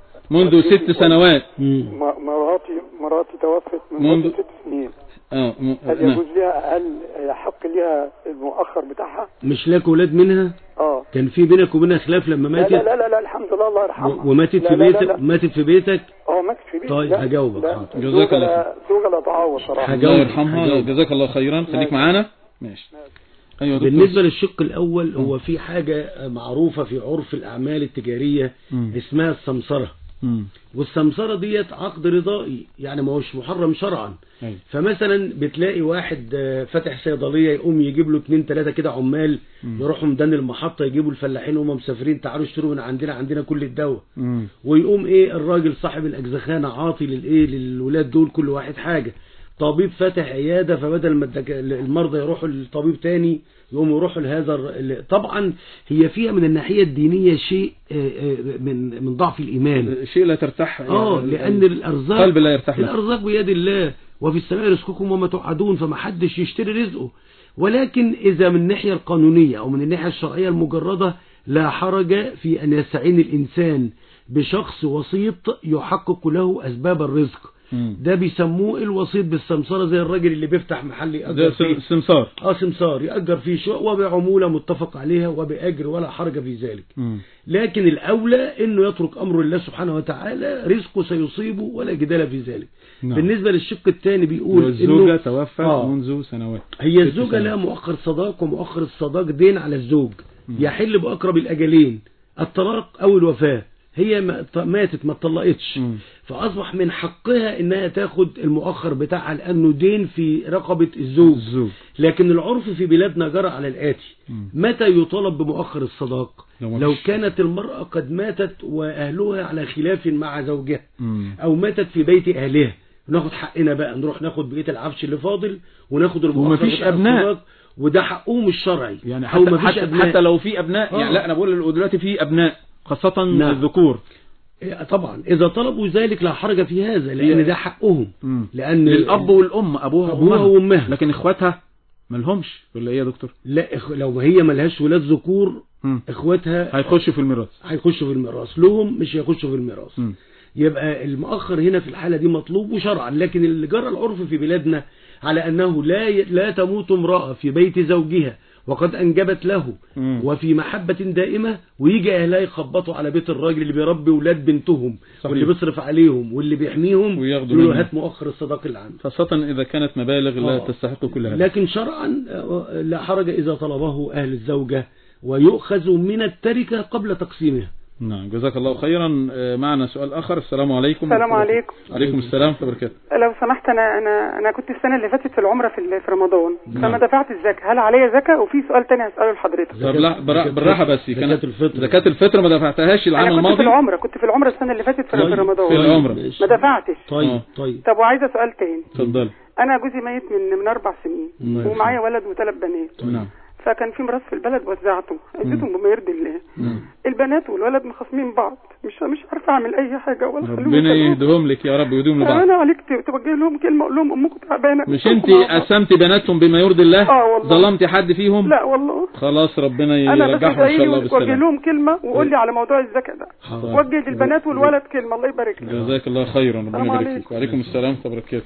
منذ ست سنوات مم. م- مراتي مراتي توفت من منذ- مدة ست سنين اه م- هل نعم يجوز لها هل يحق لها المؤخر بتاعها؟ مش لك ولاد منها اه كان في بينك وبينها خلاف لما لا ماتت لا لا لا, لا الحمد لله الله يرحمها و- وماتت لا في لا لا بيتك لا. ماتت في بيتك اه ماتت في بيتي طيب، لا. هجاوبك، لا. حاضر. جزاك زوجة الله لا- زوجة لا تعوض صراحة هجاوبك. الله يرحمها هجاوبك. جزاك الله خيرا خليك ماشي. معانا ماشي ايوه دكتور. بالنسبة للشق الأول هو في حاجة معروفة في عرف الأعمال التجارية مم. اسمها السمسرة مم. والسمسرة ديت عقد رضائي يعني ما هوش محرم شرعا أيوة. فمثلا بتلاقي واحد آه، فاتح صيدلية يقوم يجيب له اتنين تلاتة كده عمال مم. يروحوا ميدان المحطة يجيبوا الفلاحين وهم مسافرين تعالوا اشتروا من عندنا عندنا كل الدواء مم. ويقوم ايه الراجل صاحب الاجزخانة عاطي للايه للولاد دول كل واحد حاجة طبيب فاتح عيادة فبدل ما الدك- المرضى يروحوا لطبيب تاني يقوموا يروحوا لهذا الر- ال- طبعا هي فيها من الناحية الدينية شيء آه، آه، من من ضعف الإيمان شيء لا ترتاح اه يعني لأن الأرزاق قلب لا يرتاح له الأرزاق بيد الله وفي السماء رزقكم وما توعدون فما حدش يشتري رزقه ولكن إذا من الناحية القانونية أو من الناحية الشرعية المجردة لا حرج في أن يستعين الإنسان بشخص وسيط يحقق له أسباب الرزق مم. ده بيسموه الوسيط بالسمسرة زي الراجل اللي بيفتح محل ده يأجر فيه سم- سمسار اه سمسار يأجر فيه شقق وبعمولة متفق عليها وبأجر ولا حرج في ذلك مم. لكن الأولى أنه يترك أمر الله سبحانه وتعالى رزقه سيصيبه ولا جدال في ذلك نعم. بالنسبة للشق الثاني بيقول والزوجة إنه- توفت آه. منذ سنوات هي ست الزوجة سنوات. لها مؤخر صداق ومؤخر الصداق دين على الزوج مم. يحل بأقرب الأجلين الطلاق أو الوفاة هي ما- ط- ماتت ما اتطلقتش فاصبح من حقها انها تاخد المؤخر بتاعها لانه دين في رقبه الزوج الزوج لكن العرف في بلادنا جرى على الاتي متى يطالب بمؤخر الصداق لو ما لو فيش. كانت المراه قد ماتت واهلها على خلاف مع زوجها مم. او ماتت في بيت اهلها ناخد حقنا بقى نروح ناخد بقيه العفش اللي فاضل وناخد المؤخر ومفيش بتاع أبناء. الصداق، وده حقهم الشرعي يعني أو حتى مفيش حتى, أبناء. حتى لو في ابناء آه. يعني لا انا بقول دلوقتي في ابناء خاصة نعم. الذكور إيه، طبعا اذا طلبوا ذلك لا حرج في هذا لان ده حقهم مم. لان للاب والام ابوها أبوها وامها وأمها. لكن اخواتها ملهمش ولا ايه يا دكتور لا إخ- لو هي ملهاش ولاد ذكور مم. اخواتها هيخشوا في الميراث هيخشوا في الميراث لهم مش هيخشوا في الميراث مم. يبقى المؤخر هنا في الحالة دي مطلوب شرعا لكن اللي جرى العرف في بلادنا على أنه لا ي- لا تموت امرأة في بيت زوجها وقد أنجبت له مم. وفي محبة دائمة ويجي أهلها يخبطوا على بيت الراجل اللي بيربي ولاد بنتهم صحيح. واللي بيصرف عليهم واللي بيحميهم وياخدوا يقولوا منه. هات مؤخر الصداق اللي عنده خاصة إذا كانت مبالغ لا آه. تستحق كل هذا لكن شرعا آه، لا حرج إذا طلبه أهل الزوجة ويؤخذ من التركة قبل تقسيمها نعم جزاك الله خيرا آه، معنا سؤال آخر السلام عليكم السلام عليكم. عليكم السلام ورحمة الله وبركاته لو سمحت انا انا انا كنت السنه اللي فاتت في العمره في ال- في رمضان نعم. فما دفعت الزكاه هل عليا زكاه وفي سؤال تاني هساله لحضرتك طب لا برا- بالراحة بس زكاة كانت الفطر. زكاة الفطر ما دفعتهاش العام انا كنت في الماضي العمره كنت في العمره السنه اللي فاتت في في في رمضان العمرة ما دفعتش طيب آه. طيب طب وعايزه سؤال تاني اتفضل انا جوزي ميت من من اربع سنين الله ومعايا ولد وثلاث بنات نعم فكان في ميراث في البلد وزعته اديتهم بما يرضي الله نعم. البنات والولد مخاصمين بعض مش مش عارفه اعمل اي حاجه ولا خلوهم ربنا يسألوهم. يهدهم لك يا رب ويهدهم لبعض انا عليك ت- توجه لهم كلمه اقول لهم امكم تعبانه مش انت مع بعض. قسمت بناتهم بما يرضي الله آه والله. ظلمت حد فيهم لا والله خلاص ربنا انا بس يرجعهم ان ادعي شاء لي الله وجه بالسلامة لهم كلمه وقول لي على موضوع الزكاه ده حاضر. وجه للبنات والولد كلمه الله يبارك لك جزاك الله خيرا ربنا السلام يبارك عليكم. فيك وعليكم السلام ورحمة الله وبركاته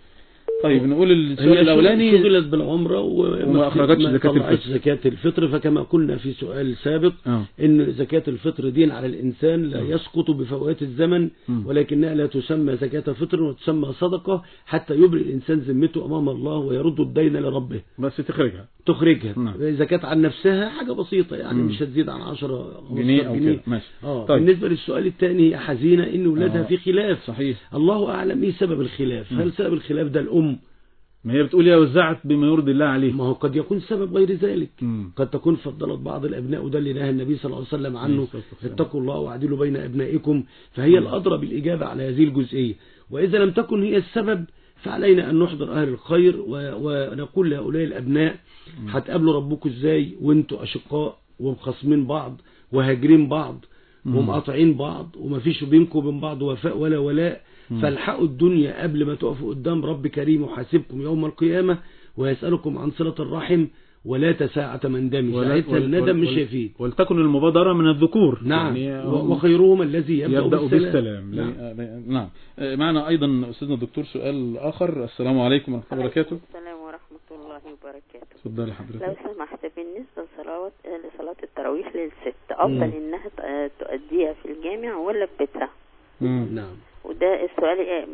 طيب نقول السؤال هي الأولاني شغلت بالعمرة وما أخرجتش ما زكاة طلعتش الفطر. زكاة الفطر فكما قلنا في سؤال سابق آه. ان زكاة الفطر دين على الانسان لا يسقط بفوات الزمن مم. ولكنها لا تسمى زكاة فطر وتسمى صدقة حتى يبرئ الانسان ذمته امام الله ويرد الدين لربه بس تخرجها تخرجها نعم. زكاة عن نفسها حاجة بسيطة يعني مم. مش هتزيد عن 10 جنيه 15 أو جنيه كده ماشي اه طيب. بالنسبة للسؤال الثاني هي حزينة ان ولادها آه. في خلاف صحيح الله اعلم ايه سبب الخلاف مم. هل سبب الخلاف ده الام ما هي بتقول يا وزعت بما يرضي الله عليه ما هو قد يكون سبب غير ذلك مم. قد تكون فضلت بعض الأبناء وده اللي نهى النبي صلى الله عليه وسلم عنه عليه الصلاة والسلام. اتقوا الله واعدلوا بين أبنائكم فهي الأدرى بالإجابة على هذه الجزئية وإذا لم تكن هي السبب فعلينا أن نحضر أهل الخير و... ونقول لهؤلاء الأبناء هتقابلوا ربكم إزاي وانتوا أشقاء ومخاصمين بعض وهاجرين بعض ومقاطعين بعض ومفيش بينكم وبين بعض وفاء ولا ولاء فالحقوا الدنيا قبل ما تقفوا قدام رب كريم وحاسبكم يوم القيامة ويسألكم عن صلة الرحم ولا تساعة من دم ولا- ساعتها وال- الندم وال- مش وال- هيفيد ولتكن المبادرة من الذكور نعم يعني و- وخيرهم الذي يبدأ, يبدأ بالسلام, بالسلام نعم. نعم. نعم آه، معنا أيضا أستاذنا الدكتور سؤال آخر السلام عليكم ورحمة الله وبركاته السلام ورحمة الله وبركاته اتفضلي لو حضرتك سمحت بالنسبة لصلاة لصلاة التراويح للست أفضل مم. إنها ت- تؤديها في الجامع ولا في بيتها مم. نعم وده السؤال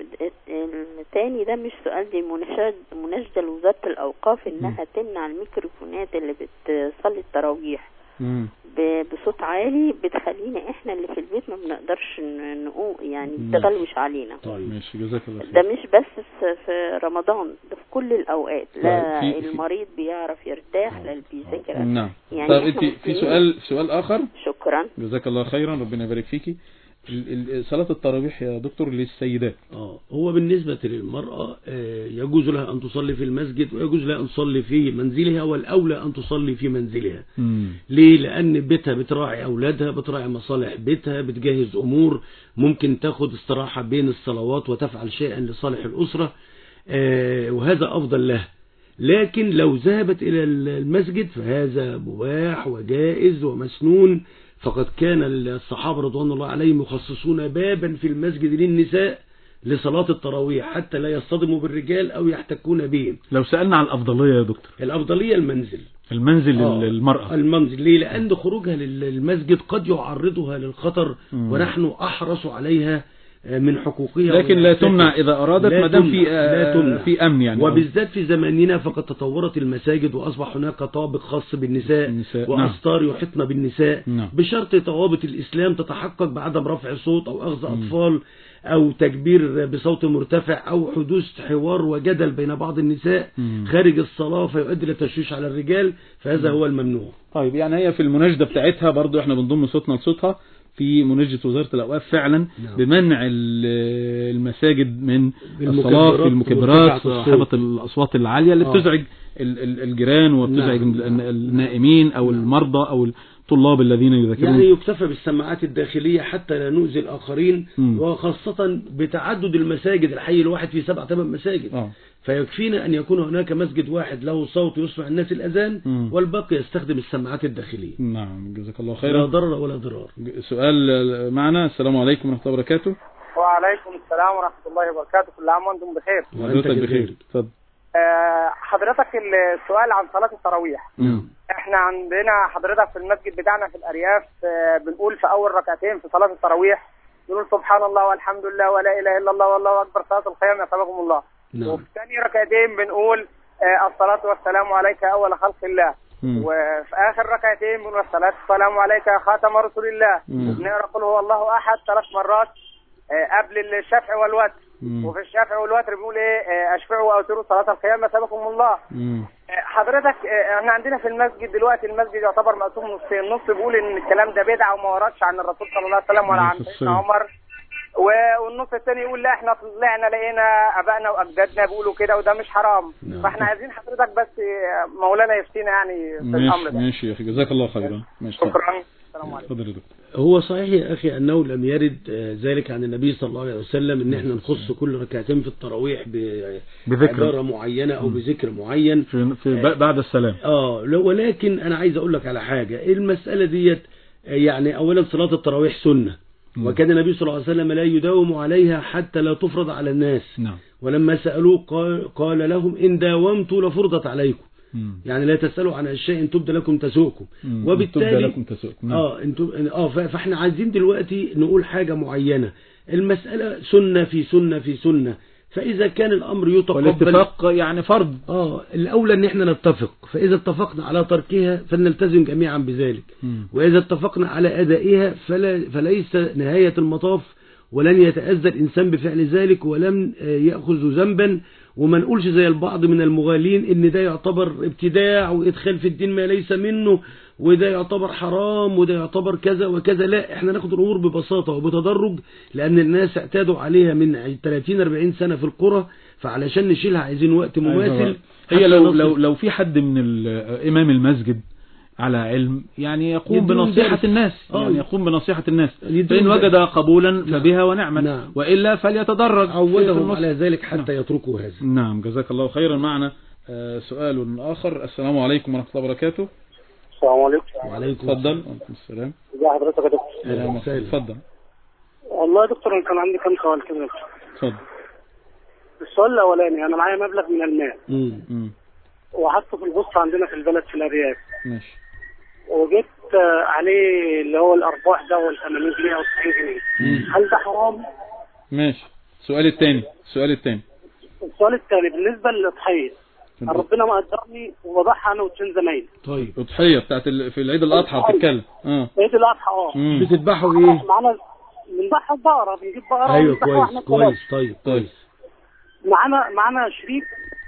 الثاني ده مش سؤال دي مناشد مناشدة لوزارة الأوقاف إنها تمنع الميكروفونات اللي بتصلي التراويح مم. ب- بصوت عالي بتخلينا احنا اللي في البيت ما بنقدرش ن- نقوم يعني مم. تغلوش علينا طيب ماشي جزاك الله ده خير مش بس في- في رمضان ده في كل الأوقات لا طيب، في- في- المريض بيعرف يرتاح لا اللي بيذاكر نعم يعني طيب إحنا انت في مسلمين. سؤال سؤال آخر شكرا جزاك الله خيرا ربنا يبارك فيكي ال- ال- صلاة التراويح يا دكتور للسيدات اه هو بالنسبة للمرأة آه، يجوز لها أن تصلي في المسجد ويجوز لها أن تصلي في منزلها والأولى أن تصلي في منزلها مم. ليه لأن بيتها بتراعي أولادها بتراعي مصالح بيتها بتجهز أمور ممكن تاخد استراحة بين الصلوات وتفعل شيئا لصالح الأسرة آه، وهذا أفضل لها لكن لو ذهبت إلى المسجد فهذا مباح وجائز ومسنون فقد كان الصحابة رضوان الله عليهم يخصصون بابا في المسجد للنساء لصلاة التراويح حتى لا يصطدموا بالرجال أو يحتكون بهم لو سألنا عن الأفضلية يا دكتور الأفضلية المنزل المنزل آه، للمرأة المنزل ليه لأن خروجها للمسجد قد يعرضها للخطر مم. ونحن أحرص عليها آه، من حقوقها لكن لا وإحساسها. تمنع إذا أرادت لا ما دام تمنع، في آه، لا تمنع. في أمن يعني وبالذات في زماننا فقد تطورت المساجد وأصبح هناك طابق خاص بالنساء النساء، وأستار يحيطن بالنساء نعم. بشرط ضوابط الإسلام تتحقق بعدم رفع صوت أو أخذ أطفال أو تكبير بصوت مرتفع أو حدوث حوار وجدل بين بعض النساء مم. خارج الصلاة فيؤدي لتشويش على الرجال فهذا هو الممنوع طيب يعني هي في المناشدة بتاعتها برضو احنا بنضم صوتنا لصوتها في مناشدة وزارة الأوقاف فعلا نعم. بمنع ال- المساجد من بالمكبرات الصلاة في المكبرات وارتفاع الصوت. صاحبة الأصوات العالية اللي آه. بتزعج ال- ال- الجيران وبتزعج نعم. ال- النائمين أو المرضى أو الطلاب الذين يذاكرون يعني يكتفى بالسماعات الداخلية حتى لا نؤذي الآخرين مم. وخاصة بتعدد المساجد الحي الواحد في سبع ثمان مساجد آه. فيكفينا أن يكون هناك مسجد واحد له صوت يسمع الناس الأذان مم. والباقي يستخدم السماعات الداخلية نعم جزاك الله لا خيرا ضرر ولا ضرار سؤال معنا السلام عليكم ورحمة الله وبركاته وعليكم السلام ورحمة الله وبركاته كل عام وانتم بخير حضرتك بخير اتفضل آه، حضرتك السؤال عن صلاة التراويح نعم احنا عندنا حضرتك في المسجد بتاعنا في الأرياف آه، بنقول في أول ركعتين في صلاة التراويح بنقول سبحان الله والحمد لله ولا إله إلا الله والله أكبر صلاة القيام يسبحكم الله نعم وفي ثاني ركعتين بنقول آه، الصلاة والسلام عليك أول خلق الله مم. وفي آخر ركعتين بنقول الصلاة والسلام عليك يا خاتم رسول الله مم. وبنقرأ قل هو الله أحد ثلاث مرات آه، قبل الشفع والوتر مم. وفي الشفع والوتر بيقول ايه آه، اشفعوا واوتروا صلاه القيامه سبكم الله مم. آه، حضرتك آه، احنا عندنا في المسجد دلوقتي المسجد يعتبر مقسوم نصين نص بيقول ان الكلام ده بدعه وما وردش عن الرسول صلى الله عليه وسلم ولا عليه عن الصلاة سيدنا والسلام. عمر و- والنص الثاني يقول لا احنا طلعنا لقينا ابائنا واجدادنا بيقولوا كده وده مش حرام نعم. فاحنا عايزين حضرتك بس آه، مولانا يفتينا يعني في الامر ماشي ده ماشي يا أخي جزاك الله خيرا ماشي اتفضل. شكرا السلام عليكم اتفضل يا دكتور هو صحيح يا أخي أنه لم يرد آه، ذلك عن النبي صلى الله عليه وسلم أن احنا نخص كل ركعتين في التراويح ب- بذكر. بعبارة معينة أو بذكر معين في, في ب- بعد السلام اه لا- ولكن انا عايز اقول لك على حاجة المسألة ديت آه، يعني اولا صلاة التراويح سنة مم. وكان النبي صلى الله عليه وسلم لا يداوم عليها حتى لا تفرض على الناس نعم ولما سألوه قال, قال لهم إن داومت لفرضت عليكم مم. يعني لا تسألوا عن أشياء إن تبدى لكم تسوءكم مم. تبدأ وبالتالي لكم تسوءكم نعم. اه انتم اه ف- فاحنا عايزين دلوقتي نقول حاجة معينة المسألة سنة في سنة في سنة فإذا كان الأمر يتقبل والاتفاق يعني فرض اه الاولى ان احنا نتفق فاذا اتفقنا على تركها فلنلتزم جميعا بذلك مم. واذا اتفقنا على ادائها فلا فليس نهاية المطاف ولن يتأذى الانسان بفعل ذلك ولم آه، يأخذ ذنبا وما نقولش زي البعض من المغالين ان ده يعتبر ابتداع وادخال في الدين ما ليس منه وده يعتبر حرام وده يعتبر كذا وكذا لا احنا ناخد الامور ببساطة وبتدرج لان الناس اعتادوا عليها من 30 40 سنة في القرى فعلشان نشيلها عايزين وقت مماثل هي حتى لو نصل- لو لو في حد من ال- امام المسجد على علم يعني يقوم يديهم بنصيحة درس. الناس آه. يعني يقوم بنصيحة الناس يديهم فإن درس. وجد قبولا فبها ونعما نعم. وإلا فليتدرج في- في عودهم النص. على ذلك حتى يتركوا هذا نعم جزاك الله خيرا معنا آه، سؤال آخر السلام عليكم ورحمة الله وبركاته السلام عليكم وعليكم تفضل وعليكم السلام ازي حضرتك يا دكتور أهلا وسهلا. تفضل والله يا دكتور انا كان عندي كام سؤال كده يا دكتور. تفضل السؤال الاولاني انا معايا مبلغ من المال مم. مم. وحطه في البورصه عندنا في البلد في الارياف ماشي وجبت آه، عليه اللي هو الارباح ده وال 80 جنيه او 90 جنيه هل ده حرام؟ ماشي السؤال الثاني السؤال الثاني السؤال الثاني بالنسبه للاضحيه ربنا ما قدرني وبضحى انا واثنين زمايلي طيب أضحية بتاعت ال... في العيد الأضحى بتتكلم اه عيد الاضحى اه مم. بتذبحوا ايه معانا بنضحي بقره بنجيب بقره ايوه ونذبحها واحنا كويس الثلاثة. كويس طيب كويس معانا معانا شريك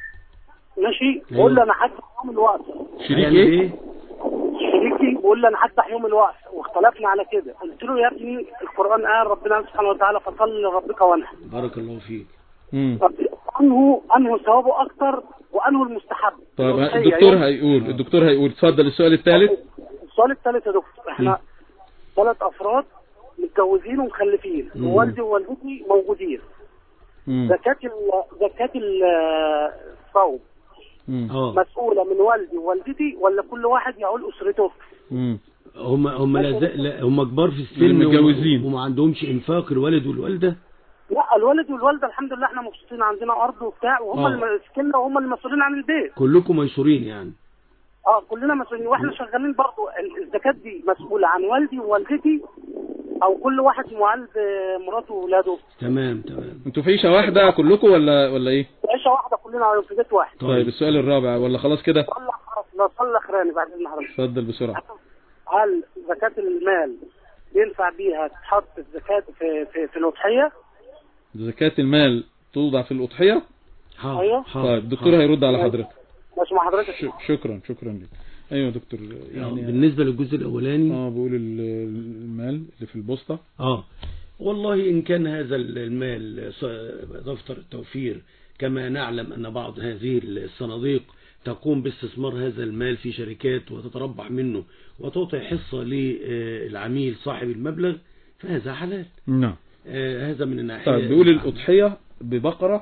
ماشي بيقول لي انا هذبح يوم الوقت شريك هيعمل ايه شريكي بيقول لي انا هذبح يوم الوقت واختلفنا على كده قلت له يا ابني القران قال ربنا سبحانه وتعالى فصل لربك وانحر بارك الله فيك مم. طب انه انه ثوابه اكتر وانه المستحب طيب الأضحية الدكتور يعني. هيقول الدكتور هيقول اتفضل السؤال الثالث السؤال الثالث يا دكتور احنا ثلاث افراد متجوزين ومخلفين مم. ووالدي ووالدتي موجودين مم. زكاة ال- زكاة ال- الصوم مم. اه مسؤولة من والدي ووالدتي ولا كل واحد يعول أسرته مم. هم هم لا ز- لا هم كبار في السن المتجوزين. وما عندهمش انفاق الوالد والوالده لا الولد والوالدة الحمد لله احنا مبسوطين عندنا أرض وبتاع وهم آه. اللي ماسكيننا وهم اللي مسؤولين عن البيت كلكم ميسورين يعني اه كلنا مسؤولين واحنا شغالين برضو ال- الزكاة دي مسؤولة عن والدي ووالدتي او كل واحد معال بمراته واولاده تمام تمام انتوا في عيشه واحده كلكم ولا ولا ايه عيشه واحده كلنا في بيت واحد طيب السؤال الرابع ولا خلاص كده لا صلى اخراني بعد اذن حضرتك اتفضل بسرعه هل زكاه المال ينفع بيها تحط الزكاه في في, في الاضحيه زكاه المال توضع في الاضحيه ايوه طيب الدكتور هيرد على حضرتك مش مع حضرتك ش- شكرا شكرا لك ايوه يا دكتور يعني بالنسبة للجزء الأولاني اه بقول ال- المال اللي في البوسطه اه والله إن كان هذا المال ص- دفتر التوفير كما نعلم أن بعض هذه الصناديق تقوم باستثمار هذا المال في شركات وتتربح منه وتعطي حصة للعميل صاحب المبلغ فهذا حلال نعم آه، هذا من الناحية طيب بيقول الأضحية ببقرة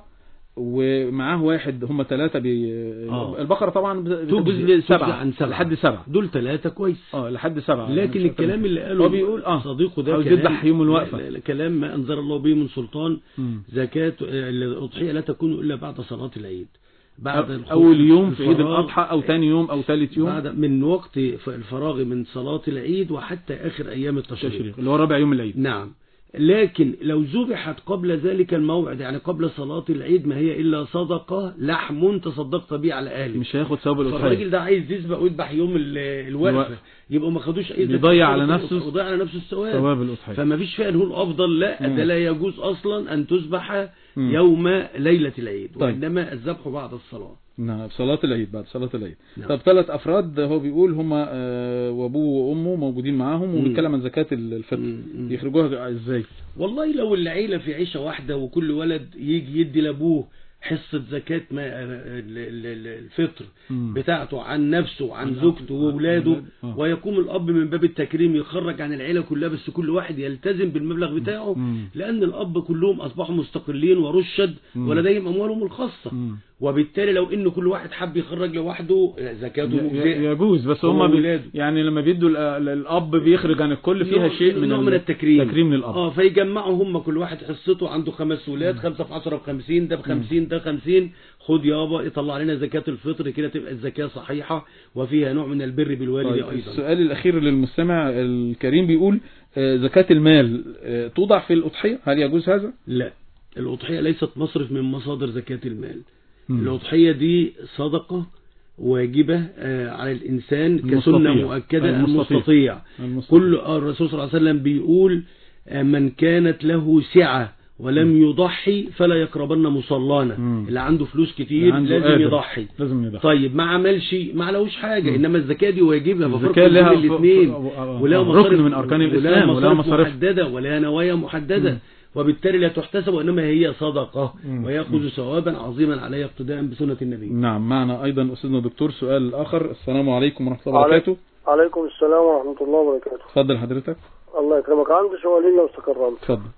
ومعاه واحد هم ثلاثة بي... آه. البقرة طبعا بتجوز تجزي لسبعة عن سبعة. لحد سبعة دول ثلاثة كويس اه لحد سبعة لكن مش الكلام هتبقى- اللي قاله هو بيقول اه صديقه ده عاوز كلام- يذبح يوم الوقفة لا لا كلام ما أنزل الله به من سلطان مم. زكاة آه، الأضحية لا تكون إلا بعد صلاة العيد بعد أو- الخروج- أول يوم في عيد الفراغ- الأضحى أو ثاني يوم أو ثالث يوم بعد من وقت الفراغ من صلاة العيد وحتى آخر أيام التشريق التشريق اللي هو رابع يوم العيد نعم لكن لو ذبحت قبل ذلك الموعد يعني قبل صلاة العيد ما هي إلا صدقة لحم تصدقت به على أهلك مش هياخد ثواب فالراجل الأضحية ده عايز يذبح ويذبح يوم ال- الوقفة الوقفة. يبقى ما خدوش أي زكاة بيضيع على خالص، نفسه وضيع على نفسه الثواب ثواب الأضحية فما فيش فيها نقول أفضل لا مم. ده لا يجوز أصلا أن تذبح مم. يوم ليلة العيد طيب. وإنما الذبح بعد الصلاة نعم صلاة العيد بعد صلاة العيد نعم. طب ثلاث أفراد هو بيقول هم وأبوه وأمه موجودين معاهم وبيتكلم عن زكاة الفطر يخرجوها إزاي والله لو العيلة في عيشة واحدة وكل ولد يجي يدي لأبوه حصة زكاة ما ال- ال- ال- الفطر مم. بتاعته عن نفسه وعن عن زوجته وولاده ولاده. آه. ويقوم الأب من باب التكريم يخرج عن العيلة كلها بس كل واحد يلتزم بالمبلغ بتاعه مم. لأن الأب كلهم أصبحوا مستقلين ورشد مم. ولديهم أموالهم الخاصة مم. وبالتالي لو إن كل واحد حب يخرج لوحده زكاته ي- مجزئة يجوز بس هو هم بي ولاده. يعني لما بيدوا ال- الأب بيخرج عن الكل فيها نوع- شيء من نوع ال- من التكريم تكريم للأب اه فيجمعوا هم كل واحد حصته عنده خمس ولاد خمسة في عشرة بخمسين ده بخمسين ده خمسين خد يابا يطلع لنا زكاة الفطر كده تبقى الزكاة صحيحة وفيها نوع من البر بالوالد طيب أيضا السؤال الأخير للمستمع الكريم بيقول آه، زكاة المال آه، توضع في الأضحية هل يجوز هذا؟ لا الأضحية ليست مصرف من مصادر زكاة المال مم. الأضحية دي صدقة واجبة آه، على الإنسان كسنة المستطيع. مؤكدة المستطيع. المستطيع المستطيع. كل آه، الرسول صلى الله عليه وسلم بيقول آه، من كانت له سعة ولم يضحي فلا يقربن مصلانا مم. اللي عنده فلوس كتير عنده لازم قادر. يضحي لازم يضحي طيب ما عملش ما علوش حاجة إنما الزكاة دي واجبة ففرق الزكاة لها بين الاثنين ف- ف- ولها ركن مصارف من أركان ولها الإسلام ولها مصارف مصارف محددة ولها نوايا محددة وبالتالي لا تحتسب وإنما هي صدقة مم. ويأخذ ثوابا عظيما عليه اقتداء بسنة النبي نعم معنا أيضا أستاذنا دكتور سؤال آخر السلام عليكم ورحمة الله وبركاته عليكم السلام ورحمة الله وبركاته اتفضل حضرتك الله يكرمك عندي سؤالين لو تكرمت اتفضل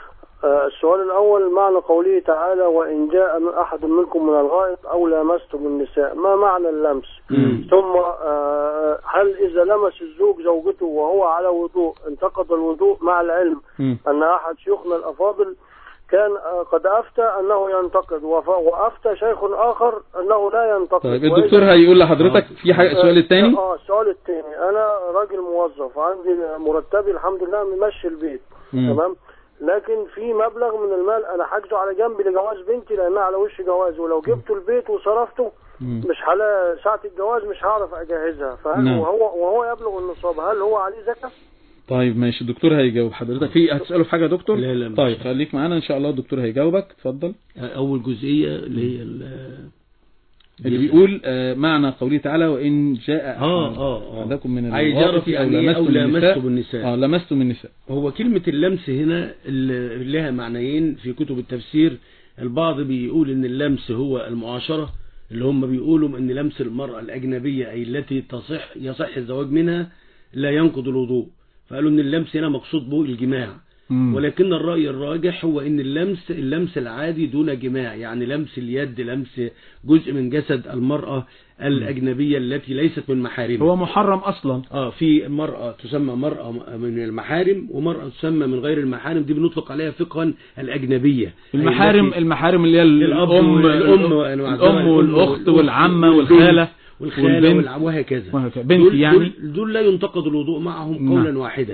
آه، السؤال الأول معنى قوله تعالى وإن جاء من أحد منكم من الغائط أو لامستم النساء ما معنى اللمس مم. ثم آه، هل إذا لمس الزوج زوجته وهو على وضوء انتقض الوضوء مع العلم مم. أن أحد شيوخنا الأفاضل كان آه، قد أفتى أنه ينتقد وف- وأفتى شيخ آخر أنه لا ينتقد طيب وإذا- الدكتور هيقول لحضرتك في حاجة السؤال الثاني اه السؤال الثاني انا راجل موظف عندي مرتبي الحمد لله ممشي البيت مم. تمام لكن في مبلغ من المال انا حاجزه على جنب لجواز بنتي لانها على وش جواز ولو جبته البيت وصرفته مم. مش حلا ساعة الجواز مش هعرف اجهزها فهل نعم. وهو وهو يبلغ النصاب هل هو عليه زكاة؟ طيب ماشي الدكتور هيجاوب حضرتك في هتسأله في حاجة يا دكتور لا، لا، مش طيب خليك معانا إن شاء الله الدكتور هيجاوبك اتفضل أول جزئية اللي هي ال- اللي بيقول آه، معنى قوله تعالى وإن جاء آه، أحد- آه، آه. أحدكم من عايز الغائط يعرف يعني إيه أو لامستم النساء. اه لمستم النساء هو كلمة اللمس هنا اللي لها معنيين في كتب التفسير البعض بيقول ان اللمس هو المعاشرة اللي هم بيقولوا ان لمس المرأة الأجنبية أي التي تصح يصح الزواج منها لا ينقض الوضوء فقالوا ان اللمس هنا مقصود به الجماع مم. ولكن الرأي الراجح هو ان اللمس اللمس العادي دون جماع يعني لمس اليد لمس جزء من جسد المرأة الأجنبية التي ليست من محارمها هو محرم أصلا اه في مرأة تسمى مرأة من المحارم ومرأة تسمى من غير المحارم دي بنطلق عليها فقها الأجنبية المحارم التي- المحارم اللي هي الأب الأم والأم الأم والأخت والعمة والخالة والخالة والبنت والع- وهكذا وهكذا. بنت دول- يعني دول, دول لا ينتقد الوضوء معهم نعم. قولا واحدا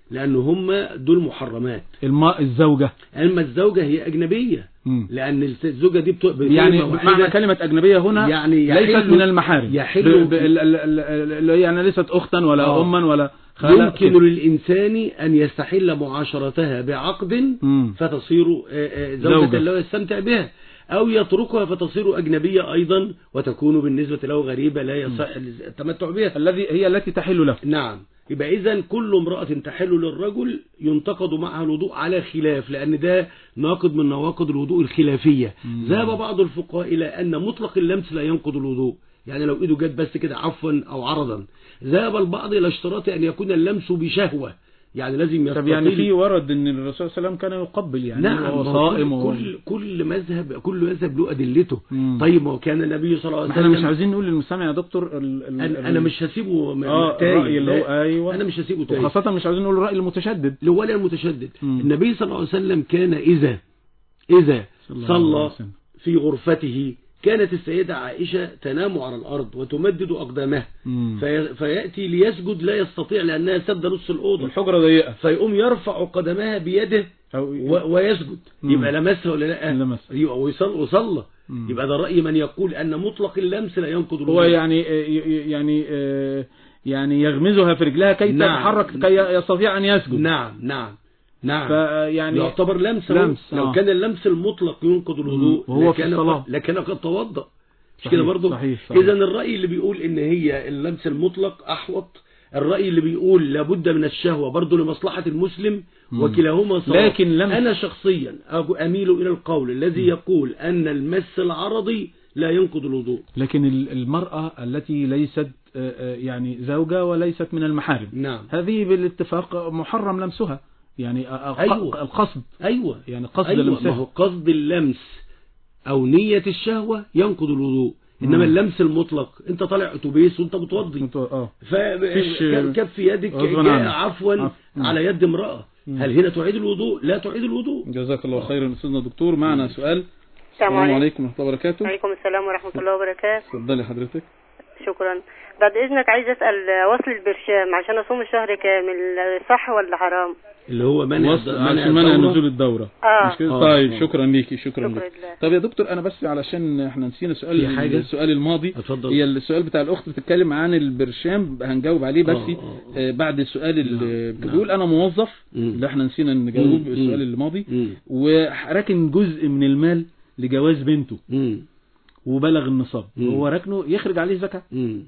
لأن هم دول محرمات الماء الزوجة أما الزوجة هي أجنبية مم. لأن الزوجة دي بتو... يعني بكلمة معنى واحدة كلمة أجنبية هنا يعني ليست يحل- من المحارم يحل ب- ب- ال- ال- ال- ال- ال- يعني ليست أختا ولا آه. أما ولا خالة يمكن كده. للإنسان أن يستحل معاشرتها بعقد مم. فتصير آه، آه، زوجة زوجة. له يستمتع بها أو يتركها فتصير أجنبية أيضا وتكون بالنسبة له غريبة لا يصح التمتع بها الذي هي التي تحل له نعم يبقى إذا كل امرأة تحل للرجل ينتقد معها الوضوء على خلاف لأن ده ناقض من نواقض الوضوء الخلافية ذهب بعض الفقهاء إلى أن مطلق اللمس لا ينقض الوضوء يعني لو إيده جت بس كده عفوا أو عرضا ذهب البعض إلى اشتراط أن يكون اللمس بشهوة يعني لازم طب يعني يستطيل- في ورد ان الرسول صلى الله عليه وسلم كان يقبل يعني نعم وهو ما هو صائم كل, وهو- كل كل مذهب كل مذهب له ادلته مم. طيب ما هو كان النبي صلى الله عليه ما وسلم احنا مش عايزين نقول للمستمع يا دكتور ال ال ال- انا, أنا مش هسيبه م- اه تايه الرأي اللي هو لا. ايوه انا مش هسيبه تايه وخاصة مش عايزين نقول الرأي المتشدد ولا المتشدد مم. النبي صلى الله عليه وسلم كان اذا اذا صلى الله عليه صلى وسلم. في غرفته كانت السيدة عائشة تنام على الأرض وتمدد أقدامها مم. في فيأتي ليسجد لا يستطيع لأنها سد نص الأوضة الحجرة ضيقة فيقوم يرفع قدمها بيده أو و- ويسجد مم. يبقى لمسها ولا لا لمس. يبقى ويصلى وصلى مم. يبقى ده رأي من يقول أن مطلق اللمس لا ينقض هو الوضوء يعني آه، ي- يعني آه، يعني يغمزها في رجلها كي نعم. تتحرك كي يستطيع أن يسجد نعم نعم نعم فيعني يعتبر لمس لمس، لو آه. كان اللمس المطلق ينقض الوضوء مم. وهو في لكان الصلاة. قد- لكان قد توضأ مش صحيح، كده برضه صحيح، صحيح. إذا الرأي اللي بيقول إن هي اللمس المطلق أحوط الرأي اللي بيقول لابد من الشهوة برضه لمصلحة المسلم مم. وكلاهما صواب لكن لمس- أنا شخصيا أج- أميل إلى القول الذي يقول أن المس العرضي لا ينقض الوضوء لكن ال- المرأة التي ليست آه، آه، يعني زوجة وليست من المحارم نعم هذه بالاتفاق محرم لمسها يعني آه، آه، أيوة. القصد أيوة يعني قصد أيوة ما هو لمسها قصد اللمس أو نية الشهوة ينقض الوضوء إنما اللمس المطلق أنت طالع أتوبيس وأنت بتوضي اه فكف كف يدك غصبا جاء عنك. عفوا عفو. على يد امرأة مم. هل هنا تعيد الوضوء لا تعيد الوضوء جزاك الله خيرا استاذنا دكتور معنا سؤال السلام عليكم. عليكم ورحمة الله وبركاته عليكم السلام ورحمة الله وبركاته اتفضلي حضرتك شكرا بعد إذنك عايز أسأل وصل البرشام عشان أصوم الشهر كامل صح ولا حرام اللي هو منع وص- عشان منع الدورة. نزول الدورة آه. مش كده آه. طيب آه. شكرا ليكي شكرا شكرا لك لله. طب يا دكتور انا بس علشان احنا نسينا سؤال في حاجة؟ السؤال الماضي اتفضل. هي السؤال بتاع الاخت بتتكلم عن البرشام هنجاوب عليه بس آه، آه، آه، بعد السؤال اللي نعم. بيقول انا موظف مم. اللي احنا نسينا نجاوب مم. السؤال مم. الماضي مم. وراكن جزء من المال لجواز بنته مم. وبلغ النصاب مم. هو ركنه يخرج عليه زكاة مم.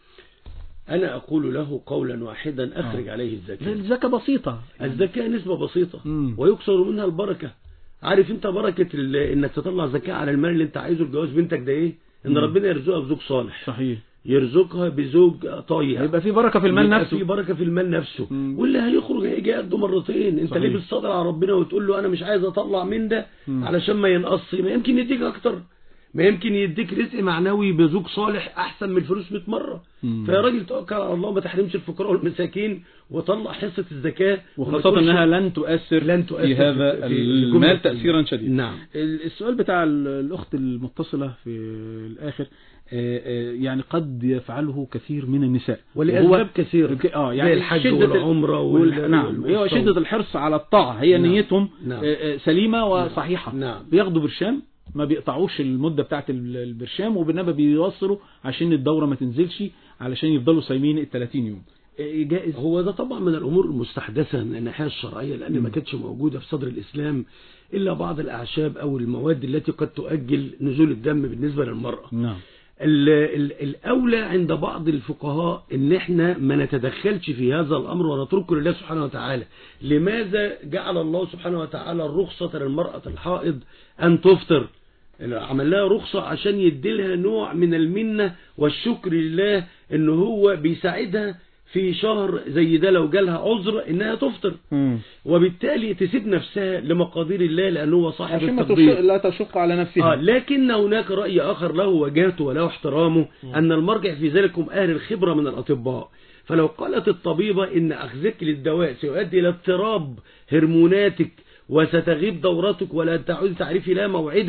أنا أقول له قولا واحدا أخرج عليه الزكاة الزكاة بسيطة الزكاة نسبة بسيطة مم. ويكسر منها البركة عارف انت بركة ال- انك تطلع زكاة على المال اللي انت عايزه لجواز بنتك ده ايه ان مم. ربنا يرزقها بزوج صالح صحيح يرزقها بزوج طايع هيبقى في بركة في المال يبقى نفسه في بركة في المال نفسه مم. واللي هيخرج هيجي قده مرتين انت صحيح. ليه بتصدر على ربنا وتقول له انا مش عايز اطلع من ده مم. علشان ما ينقص ما يمكن يديك اكتر ما يمكن يديك رزق معنوي بزوج صالح احسن من الفلوس 100 مره مم. فيا راجل توكل على الله ما تحرمش الفقراء والمساكين وطلع حصه الزكاه وما وخاصة تقولش- انها لن تؤثر, لن تؤثر في هذا في- في المال جملة تأثيرا شديدا نعم ال- السؤال بتاع ال- الأخت المتصلة في الآخر آه، آه، يعني قد يفعله كثير من النساء ولأسباب وهو- كثيرة ك- اه زي يعني الحج شدة ال- والعمرة وال- وال- نعم والصوم. هو شدة الحرص على الطاعة هي نعم. نيتهم نعم. آه، آه، سليمة وصحيحة نعم. بياخدوا برشام ما بيقطعوش المدة بتاعت ال- البرشام وبالنسبة بيوصلوا عشان الدورة ما تنزلش علشان يفضلوا صايمين ال 30 يوم آه، جائز هو ده طبعا من الامور المستحدثه من الناحيه الشرعيه لان ما كانتش موجوده في صدر الاسلام الا بعض الاعشاب او المواد التي قد تؤجل نزول الدم بالنسبه للمراه نعم ال ال الاولى عند بعض الفقهاء ان احنا ما نتدخلش في هذا الامر ونتركه لله سبحانه وتعالى لماذا جعل الله سبحانه وتعالى الرخصه للمراه الحائض ان تفطر عمل لها رخصة عشان يديلها نوع من المنة والشكر لله ان هو بيساعدها في شهر زي ده لو جالها عذر انها تفطر مم. وبالتالي تسيب نفسها لمقادير الله لانه هو صاحب عشان ما التطبيق تشق- لا تشق على نفسها آه لكن هناك رأي آخر له وجهته وله احترامه أن المرجع في ذلك هم أهل الخبرة من الأطباء فلو قالت الطبيبة إن أخذك للدواء سيؤدي إلى اضطراب هرموناتك وستغيب دورتك ولا تعود تعرفي لا موعدا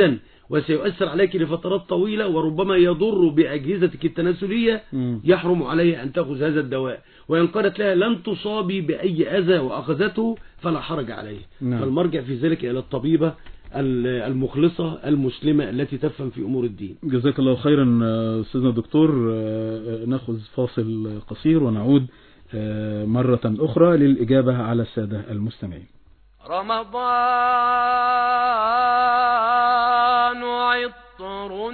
وسيؤثر عليك لفترات طويلة وربما يضر بأجهزتك التناسلية يحرم عليه أن تأخذ هذا الدواء وإن قالت لها لن تصابي بأي أذى وأخذته فلا حرج عليه نعم. فالمرجع في ذلك إلى الطبيبة ال- المخلصة المسلمة التي تفهم في أمور الدين جزاك الله خيرا آه، أستاذنا الدكتور آه، آه، ناخذ فاصل قصير ونعود آه، مرة أخرى للإجابة على السادة المستمعين رمضان عطر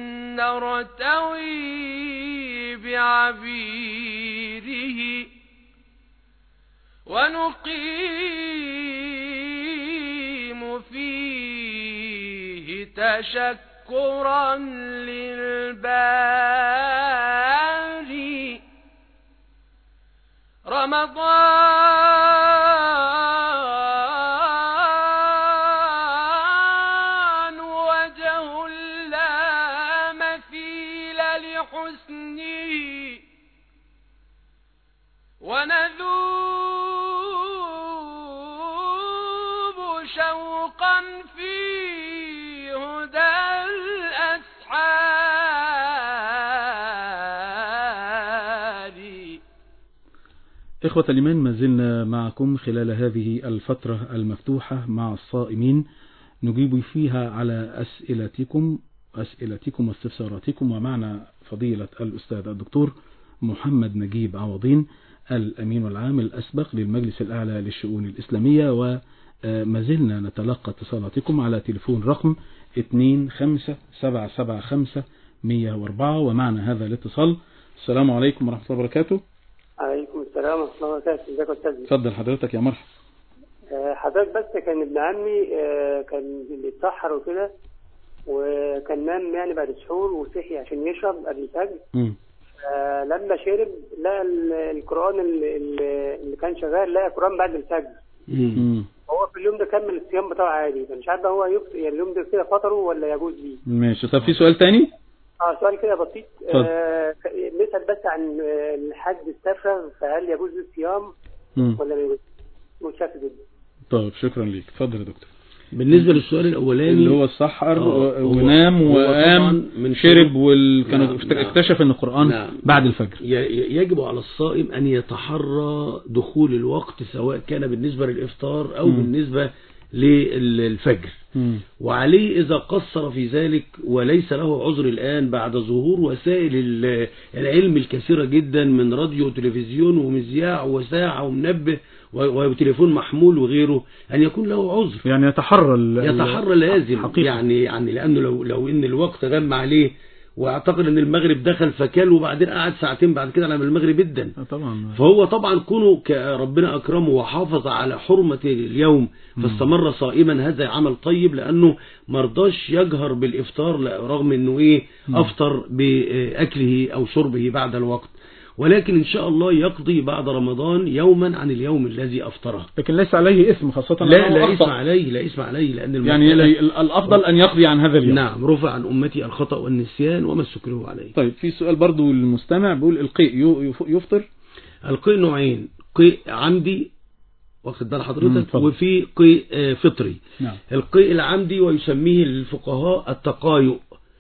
نرتوي بعبيره ونقيم فيه تشكرا للباري رمضان وجه لا مثيل لحسنه ونذوب شوقا في هدى الأسحار إخوة الإيمان ما زلنا معكم خلال هذه الفترة المفتوحة مع الصائمين نجيب فيها على أسئلتكم أسئلتكم واستفساراتكم ومعنا فضيلة الأستاذ الدكتور محمد نجيب عوضين الأمين العام الأسبق للمجلس الأعلى للشؤون الإسلامية وما زلنا نتلقى اتصالاتكم على تليفون رقم 25775 104 ومعنا هذا الاتصال السلام عليكم ورحمة الله وبركاته عليكم السلام ورحمة الله وبركاته ازيك يا استاذ اتفضل حضرتك يا مرحبا آه، حضرتك بس كان ابن عمي آه، كان بيتسحر وكده وكان نام يعني بعد السحور وصحي عشان يشرب قبل الفجر مم. آه، لما شرب لقى ال- القرآن اللي, اللي كان شغال لقى القرآن بعد الفجر مم. هو في اليوم ده كمل الصيام بتاعه عادي فمش عارف هو يفطر يعني اليوم ده كده فطره ولا يجوز ليه ماشي طب في سؤال تاني اه سؤال كده بسيط اتفضل. آه ك- نسأل بس عن آه، الحج استفرغ فهل يجوز له الصيام مم. ولا ما يجوز؟ متشكر جدا طيب شكرا ليك اتفضل يا دكتور بالنسبة للسؤال الأولاني اللي هو السحر آه، و- هو- ونام هو وقام طبعاً من شرب شروط- وال... كان نعم، افت- نعم. اكتشف ان القرآن نعم. بعد الفجر ي- ي- يجب على الصائم أن يتحرى دخول الوقت سواء كان بالنسبة للإفطار أو مم. بالنسبة للفجر مم. وعليه إذا قصر في ذلك وليس له عذر الآن بعد ظهور وسائل ال- العلم الكثيرة جدا من راديو وتلفزيون ومذياع وساعة ومنبه و- وتليفون محمول وغيره أن يكون له عذر يعني يتحرى ال- يتحرى لازم حقيقة. يعني يعني لأنه لو لو إن الوقت غم عليه واعتقد ان المغرب دخل فكل وبعدين قعد ساعتين بعد كده على ما المغرب ادن آه، طبعا فهو طبعا كونه ك- ربنا اكرمه وحافظ على حرمة اليوم فاستمر صائما هذا عمل طيب لانه مرضاش يجهر بالافطار لا- رغم انه ايه مم. افطر باكله او شربه بعد الوقت ولكن ان شاء الله يقضي بعد رمضان يوما عن اليوم الذي افطره لكن ليس عليه اسم خاصة لا أنه لا أخطأ. اسم عليه لا اسم عليه لان يعني المسألة- ال- الافضل ان يقضي عن هذا اليوم نعم رفع عن أمتي الخطأ والنسيان وما استكره عليه طيب في سؤال برضو للمستمع بيقول القيء يو- يف- يفطر القيء نوعين قيء عمدي واخد بال مم، حضرتك اتفضل. وفي قيء آه، فطري نعم القيء العمدي ويسميه الفقهاء التقايؤ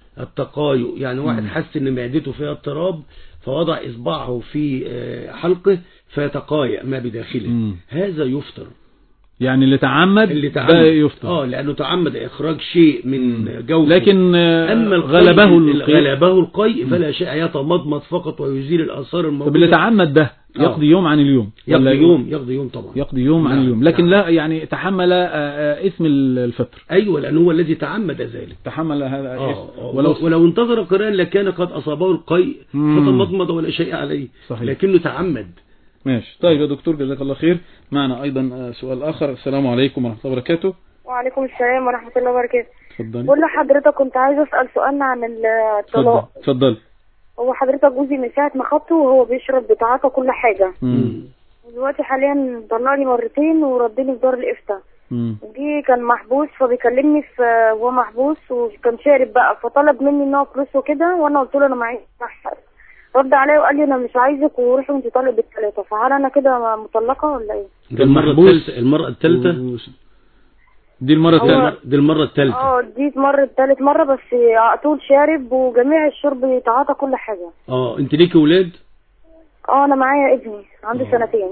التقايؤ يعني واحد مم. حس ان معدته فيها اضطراب فوضع اصبعه في آه، حلقه فيتقايأ ما بداخله مم. هذا يفطر يعني اللي تعمد اللي ده تعمد يفطر اه لانه تعمد اخراج شيء من جوفه لكن آه، اما القيء- غلبه القيء غلبه القيء فلا شيء يتمضمض فقط ويزيل الاثار الموجوده طب اللي تعمد ده آه. يقضي يوم عن اليوم يقضي ولا يوم يقضي يوم طبعا يقضي يوم عن نعم، اليوم لكن نعم. لا يعني تحمل آه، آه، اسم الفطر ايوه لانه هو الذي تعمد ذلك تحمل هذا آه، اسم آه، ولو ولو انتظر قرآن لكان قد أصابه القيء مم. فتمضمض ولا شيء عليه صحيح. لكنه تعمد ماشي طيب يا دكتور جزاك الله خير معنا ايضا آه، سؤال اخر السلام عليكم ورحمه الله وبركاته وعليكم السلام ورحمة الله وبركاته اتفضلي بقول لحضرتك كنت عايزة أسأل سؤالنا عن الطلاق اتفضل اتفضل هو حضرتك جوزي من ساعة ما خطه وهو بيشرب بيتعاطى كل حاجة مم. دلوقتي حاليا طلقني مرتين وردني في دار الإفتاء مم. جه كان محبوس فبيكلمني في وهو محبوس وكان شارب بقى فطلب مني ان هو فلوس وكده وانا قلت له انا معيش فلوس. رد عليا وقال لي انا مش عايزك وروحي وانت طالق بالثلاثه فهل انا كده مطلقه ولا ايه؟ ده المرة محبوس. الثالثة المرة الثالثة دي المرة هو- الثالثة دي المرة الثالثة اه دي مرة تالت مرة بس على طول شارب وجميع الشرب يتعاطى كل حاجة اه انت ليكي ولاد اه انا معايا ابني عنده سنتين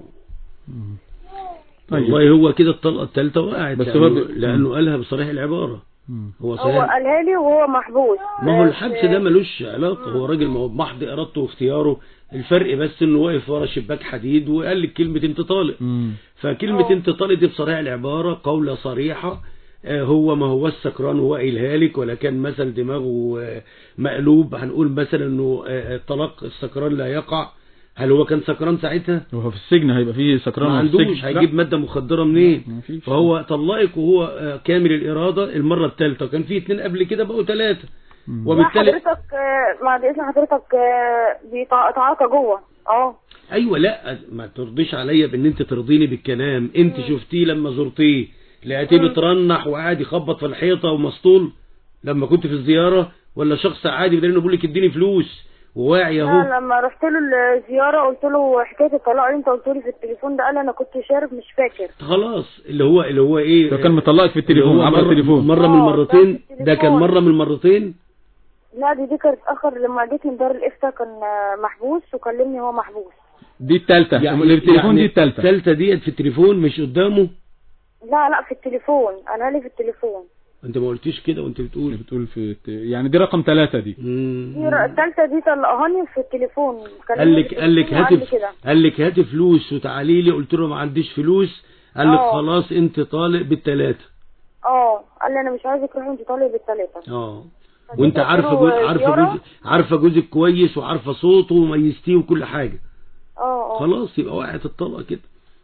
طيب. والله هو كده الطلقة الثالثة وقعت بس لأنه, هو ب- لأنه قالها بصريح العبارة هو هو صحيح قالها لي وهو محبوس ما هو بس- الحبس ده ملوش علاقة هو راجل ما هو بمحض إرادته واختياره الفرق بس انه واقف ورا شباك حديد وقال لك كلمة انت طالق فكلمة انت طالق دي بصريح العبارة قولة صريحة آه، هو ما هو السكران هو قايلها لك ولا كان مثل دماغه آه، مقلوب هنقول مثلا انه آه، آه، طلاق السكران لا يقع هل هو كان سكران ساعتها هو في السجن هيبقى فيه سكران ما وهو في عندوش السجن. هيجيب لا. مادة مخدرة منين مفيش. فهو طلقك وهو آه، كامل الإرادة المرة الثالثة وكان في اتنين قبل كده بقوا ثلاثة لا وبالتالي حضرتك آه، بعد اذن حضرتك آه، بيتعاطى جوه اه ايوه لا ما ترضيش عليا بان انت ترضيني بالكلام انت شفتيه لما زرتيه لقيتيه بترنح وقاعد يخبط في الحيطه ومسطول لما كنت في الزياره ولا شخص عادي بدل انه بيقول لك اديني فلوس وواعي اهو لا لما رحت له الزيارة قلت له حكاية الطلاق اللي انت قلت لي في التليفون ده قال انا كنت شارب مش فاكر خلاص اللي هو اللي هو ايه لو كان مطلقك في التليفون اللي هو عبر مرة- التليفون مره من آه، المرتين ده في ده كان التليفون. مره من المرتين لا دي دي كانت اخر لما جيت من دار الافتاء كان آه، محبوس وكلمني هو محبوس دي الثالثة يعني اللي في التليفون يعني دي الثالثة الثالثه ديت في التليفون مش قدامه لا لا في التليفون قالها لي في التليفون انت ما قلتيش كده وانت بتقول بتقول في الت- يعني دي رقم ثلاثة دي دي ر- التالتة دي طلقهاني في التليفون قال لك قال لك وقال لي هات كده قال لك هات فلوس وتعالي لي قلت له ما عنديش فلوس قال لك آه. خلاص انت طالق بالثلاثه اه قال لي انا مش عايزك تروحي انت طالق بالتلاتة اه وانت قلت عارفه له جوز عارفه زيارة؟ جوز عارفه جوزك كويس وعارفه صوته وميزتيه وكل حاجه اه اه خلاص يبقى وقعت الطلقه كده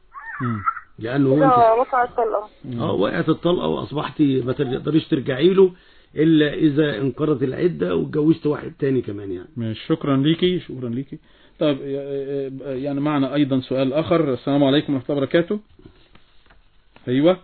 لانه هو كده انت وقع الطلقة اه وقعت الطلقه واصبحتي ما تقدريش ترجعي له الا اذا انقرضت العده واتجوزت واحد تاني كمان يعني ماشي شكرا ليكي شكرا ليكي طيب ي- يعني معنا ايضا سؤال اخر السلام عليكم ورحمة الله وبركاته ايوه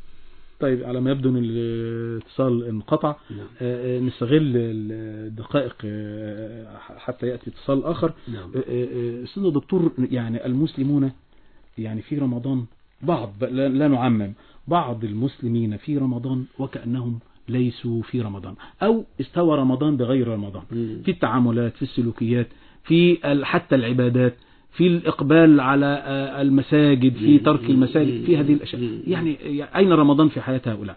طيب على ما يبدو ان الاتصال انقطع نعم. آه، آه، نستغل الدقائق آه، حتى ياتي اتصال اخر نعم. آه، آه، آه، استاذ دكتور يعني المسلمون يعني في رمضان بعض لا لا نعمم بعض المسلمين في رمضان وكأنهم ليسوا في رمضان أو استوى رمضان بغير رمضان في التعاملات في السلوكيات في ال- حتى العبادات في الإقبال على آه، المساجد في ترك المساجد في هذه الأشياء يعني أين رمضان في حياة هؤلاء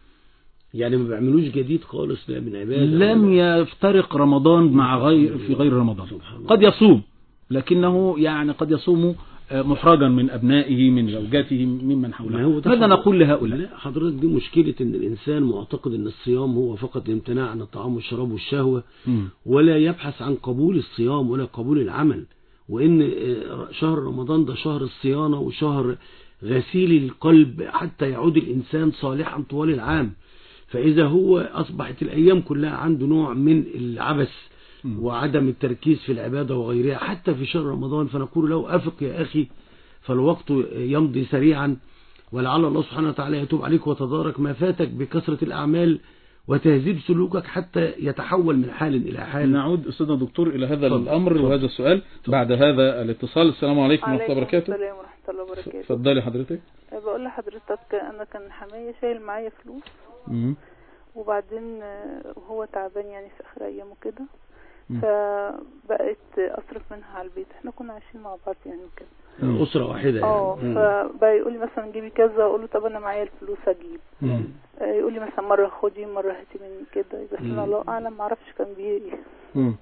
يعني ما بيعملوش جديد خالص لا من عباده لم يفترق رمضان مع غير في غير رمضان قد يصوم لكنه يعني قد يصوم آه، محرجا من أبنائه من زوجاته ممن ما حوله هو ده ماذا حضرتك- نقول لهؤلاء لا حضرتك دي مشكلة ان الانسان معتقد ان الصيام هو فقط الامتناع عن الطعام والشراب والشهوة مم. ولا يبحث عن قبول الصيام ولا قبول العمل وان آه، شهر رمضان ده شهر الصيانة وشهر غسيل القلب حتى يعود الانسان صالحا طوال العام فاذا هو اصبحت الايام كلها عنده نوع من العبث وعدم التركيز في العبادة وغيرها حتى في شهر رمضان فنقول له أفق يا أخي فالوقت يمضي سريعا ولعل الله سبحانه وتعالى يتوب عليك وتدارك ما فاتك بكثرة الأعمال وتهذيب سلوكك حتى يتحول من حال إلى حال نعود أستاذنا دكتور إلى هذا اتفضل، الأمر اتفضل. وهذا السؤال بعد هذا الاتصال السلام عليكم ورحمة الله عليكم وبركاته السلام ورحمة الله وبركاته اتفضلي حضرتك بقول لحضرتك أنا كان حماية شايل معايا فلوس مم. وبعدين آه، وهو تعبان يعني في آخر أيامه كده مم. فبقيت أصرف منها على البيت احنا كنا عايشين مع بعض يعني كده أسرة واحدة اه يعني فبقى يقول لي مثلا جيبي كذا اقول له طب انا معايا الفلوس اجيب مم. آه، يقول لي مثلا مره خدي مره هاتي مني كده بس مم. انا الله اعلم ما اعرفش كان بيه ايه مم.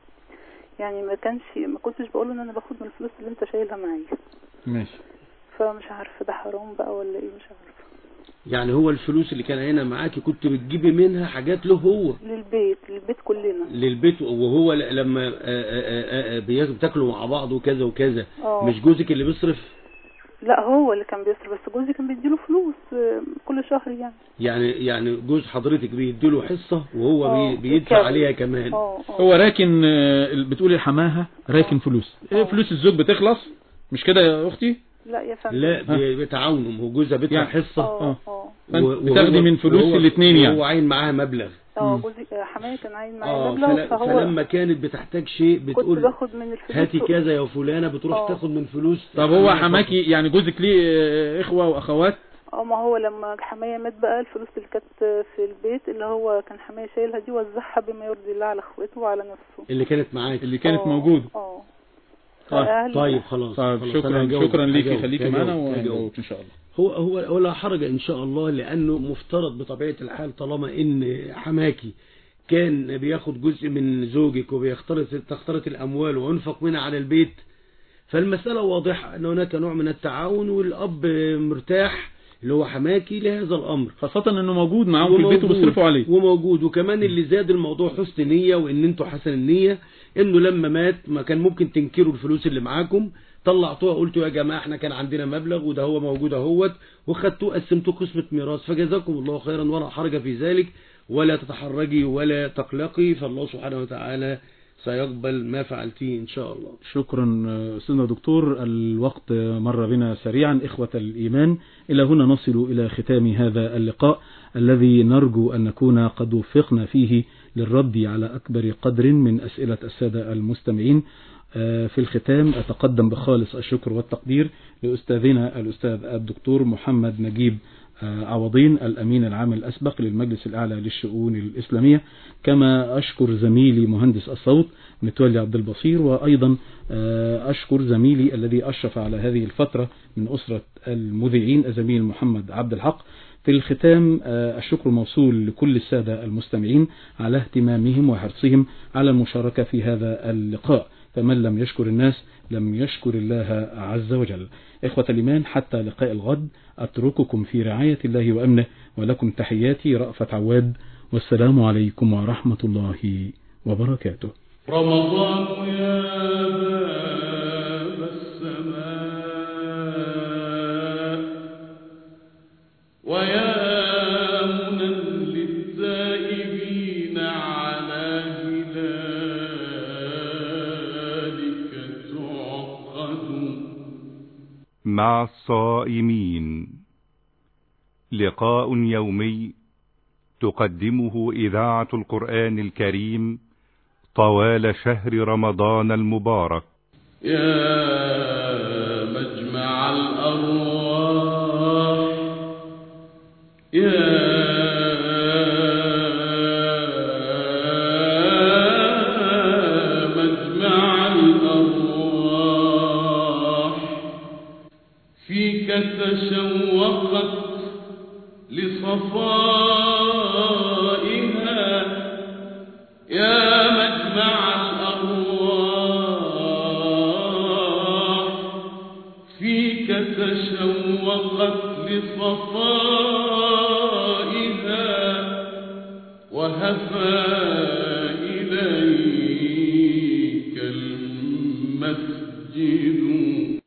يعني ما كانش ما كنتش بقول له ان انا باخد من الفلوس اللي انت شايلها معايا ماشي فمش عارفه ده حرام بقى ولا ايه مش عارفه يعني هو الفلوس اللي كان هنا معاكي كنت بتجيبي منها حاجات له هو للبيت للبيت كلنا للبيت وهو ل- لما آه، آه، آه، بياك- بتاكلوا مع بعض وكذا وكذا اه. مش جوزك اللي بيصرف لا هو اللي كان بيصرف بس جوزي كان بيديله فلوس آه، كل شهر يعني يعني يعني جوز حضرتك بيديله حصة وهو اه، بي- بيدفع بالكامل. عليها كمان اه اه هو راكن آه، بتقولي حماها راكن فلوس إيه فلوس الزوج بتخلص مش كده يا أختي لا يا فندم لا بي- بيتعاونوا ما هو جوزها بيدفع يعني- حصة اه اه فأنت و- بتاخدي وهو- من فلوس وهو- الاتنين يعني. وهو عين معاها مبلغ اه جوزي آه، حماية كان عاين معايا اه مبلغ فل- فهو فلما كانت بتحتاج شيء كنت بتقول باخد من الفلوس هاتي و- كذا يا فلانة بتروح اه. تاخد من فلوس طب هو حماكي يعني جوزك ليه آه، إخوة وأخوات اه ما هو لما حماية مات بقى الفلوس اللي كانت في البيت اللي هو كان حماية شايلها دي وزعها بما يرضي الله على اخواته وعلى نفسه اللي كانت معاك اللي كانت آه، موجودة اه طيب فأهلي- طيب خلاص طيب خلاص، شكرا أنا هجاوب- شكرا ليكي هجاوب- خليكي هجاوب- معانا هجاوب. وهنجاوبك ان شاء الله هو هو ولا حرج ان شاء الله لانه مفترض بطبيعه الحال طالما ان حماكي كان بياخد جزء من زوجك وبيختلط تختلط الاموال وينفق منها على البيت فالمساله واضحه ان هناك نوع من التعاون والاب مرتاح اللي هو حماكي لهذا الامر خاصة انه موجود معاهم في البيت وموجود- وبيصرفوا عليه وموجود وكمان اللي زاد الموضوع حسن نية وان انتوا حسن النية انه لما مات ما كان ممكن تنكروا الفلوس اللي معاكم طلعتوها قلتوا يا جماعة احنا كان عندنا مبلغ وده هو موجود اهوت وخدتوه قسمتوه قسمة ميراث فجزاكم الله خيرا ولا حرج في ذلك ولا تتحرجي ولا تقلقي فالله سبحانه وتعالى سيقبل ما فعلتيه ان شاء الله شكرا أستاذنا دكتور الوقت مر بنا سريعا إخوة الإيمان إلى هنا نصل إلى ختام هذا اللقاء الذي نرجو أن نكون قد وفقنا فيه للرد على أكبر قدر من أسئلة السادة المستمعين آه، في الختام أتقدم بخالص الشكر والتقدير لأستاذنا الأستاذ الدكتور محمد نجيب آه، عوضين الأمين العام الأسبق للمجلس الأعلى للشؤون الإسلامية كما أشكر زميلي مهندس الصوت متولي عبد البصير وأيضا آه، أشكر زميلي الذي أشرف على هذه الفترة من أسرة المذيعين الزميل محمد عبد الحق في الختام آه، الشكر موصول لكل السادة المستمعين على اهتمامهم وحرصهم على المشاركة في هذا اللقاء فمن لم يشكر الناس لم يشكر الله عز وجل إخوة الإيمان حتى لقاء الغد أترككم في رعاية الله وأمنه ولكم تحياتي رأفت عواد والسلام عليكم ورحمة الله وبركاته رمضان يا باب السماء ويا منى للتائبين على هلالك تعقد مع الصائمين لقاء يومي تقدمه إذاعة القرآن الكريم طوال شهر رمضان المبارك يا مجمع الأرواح يا مجمع الأرواح فيك تشوقت لصفائها يا مجمع الأرواح فيك تشوقت لصفائها وهفى إليك المسجد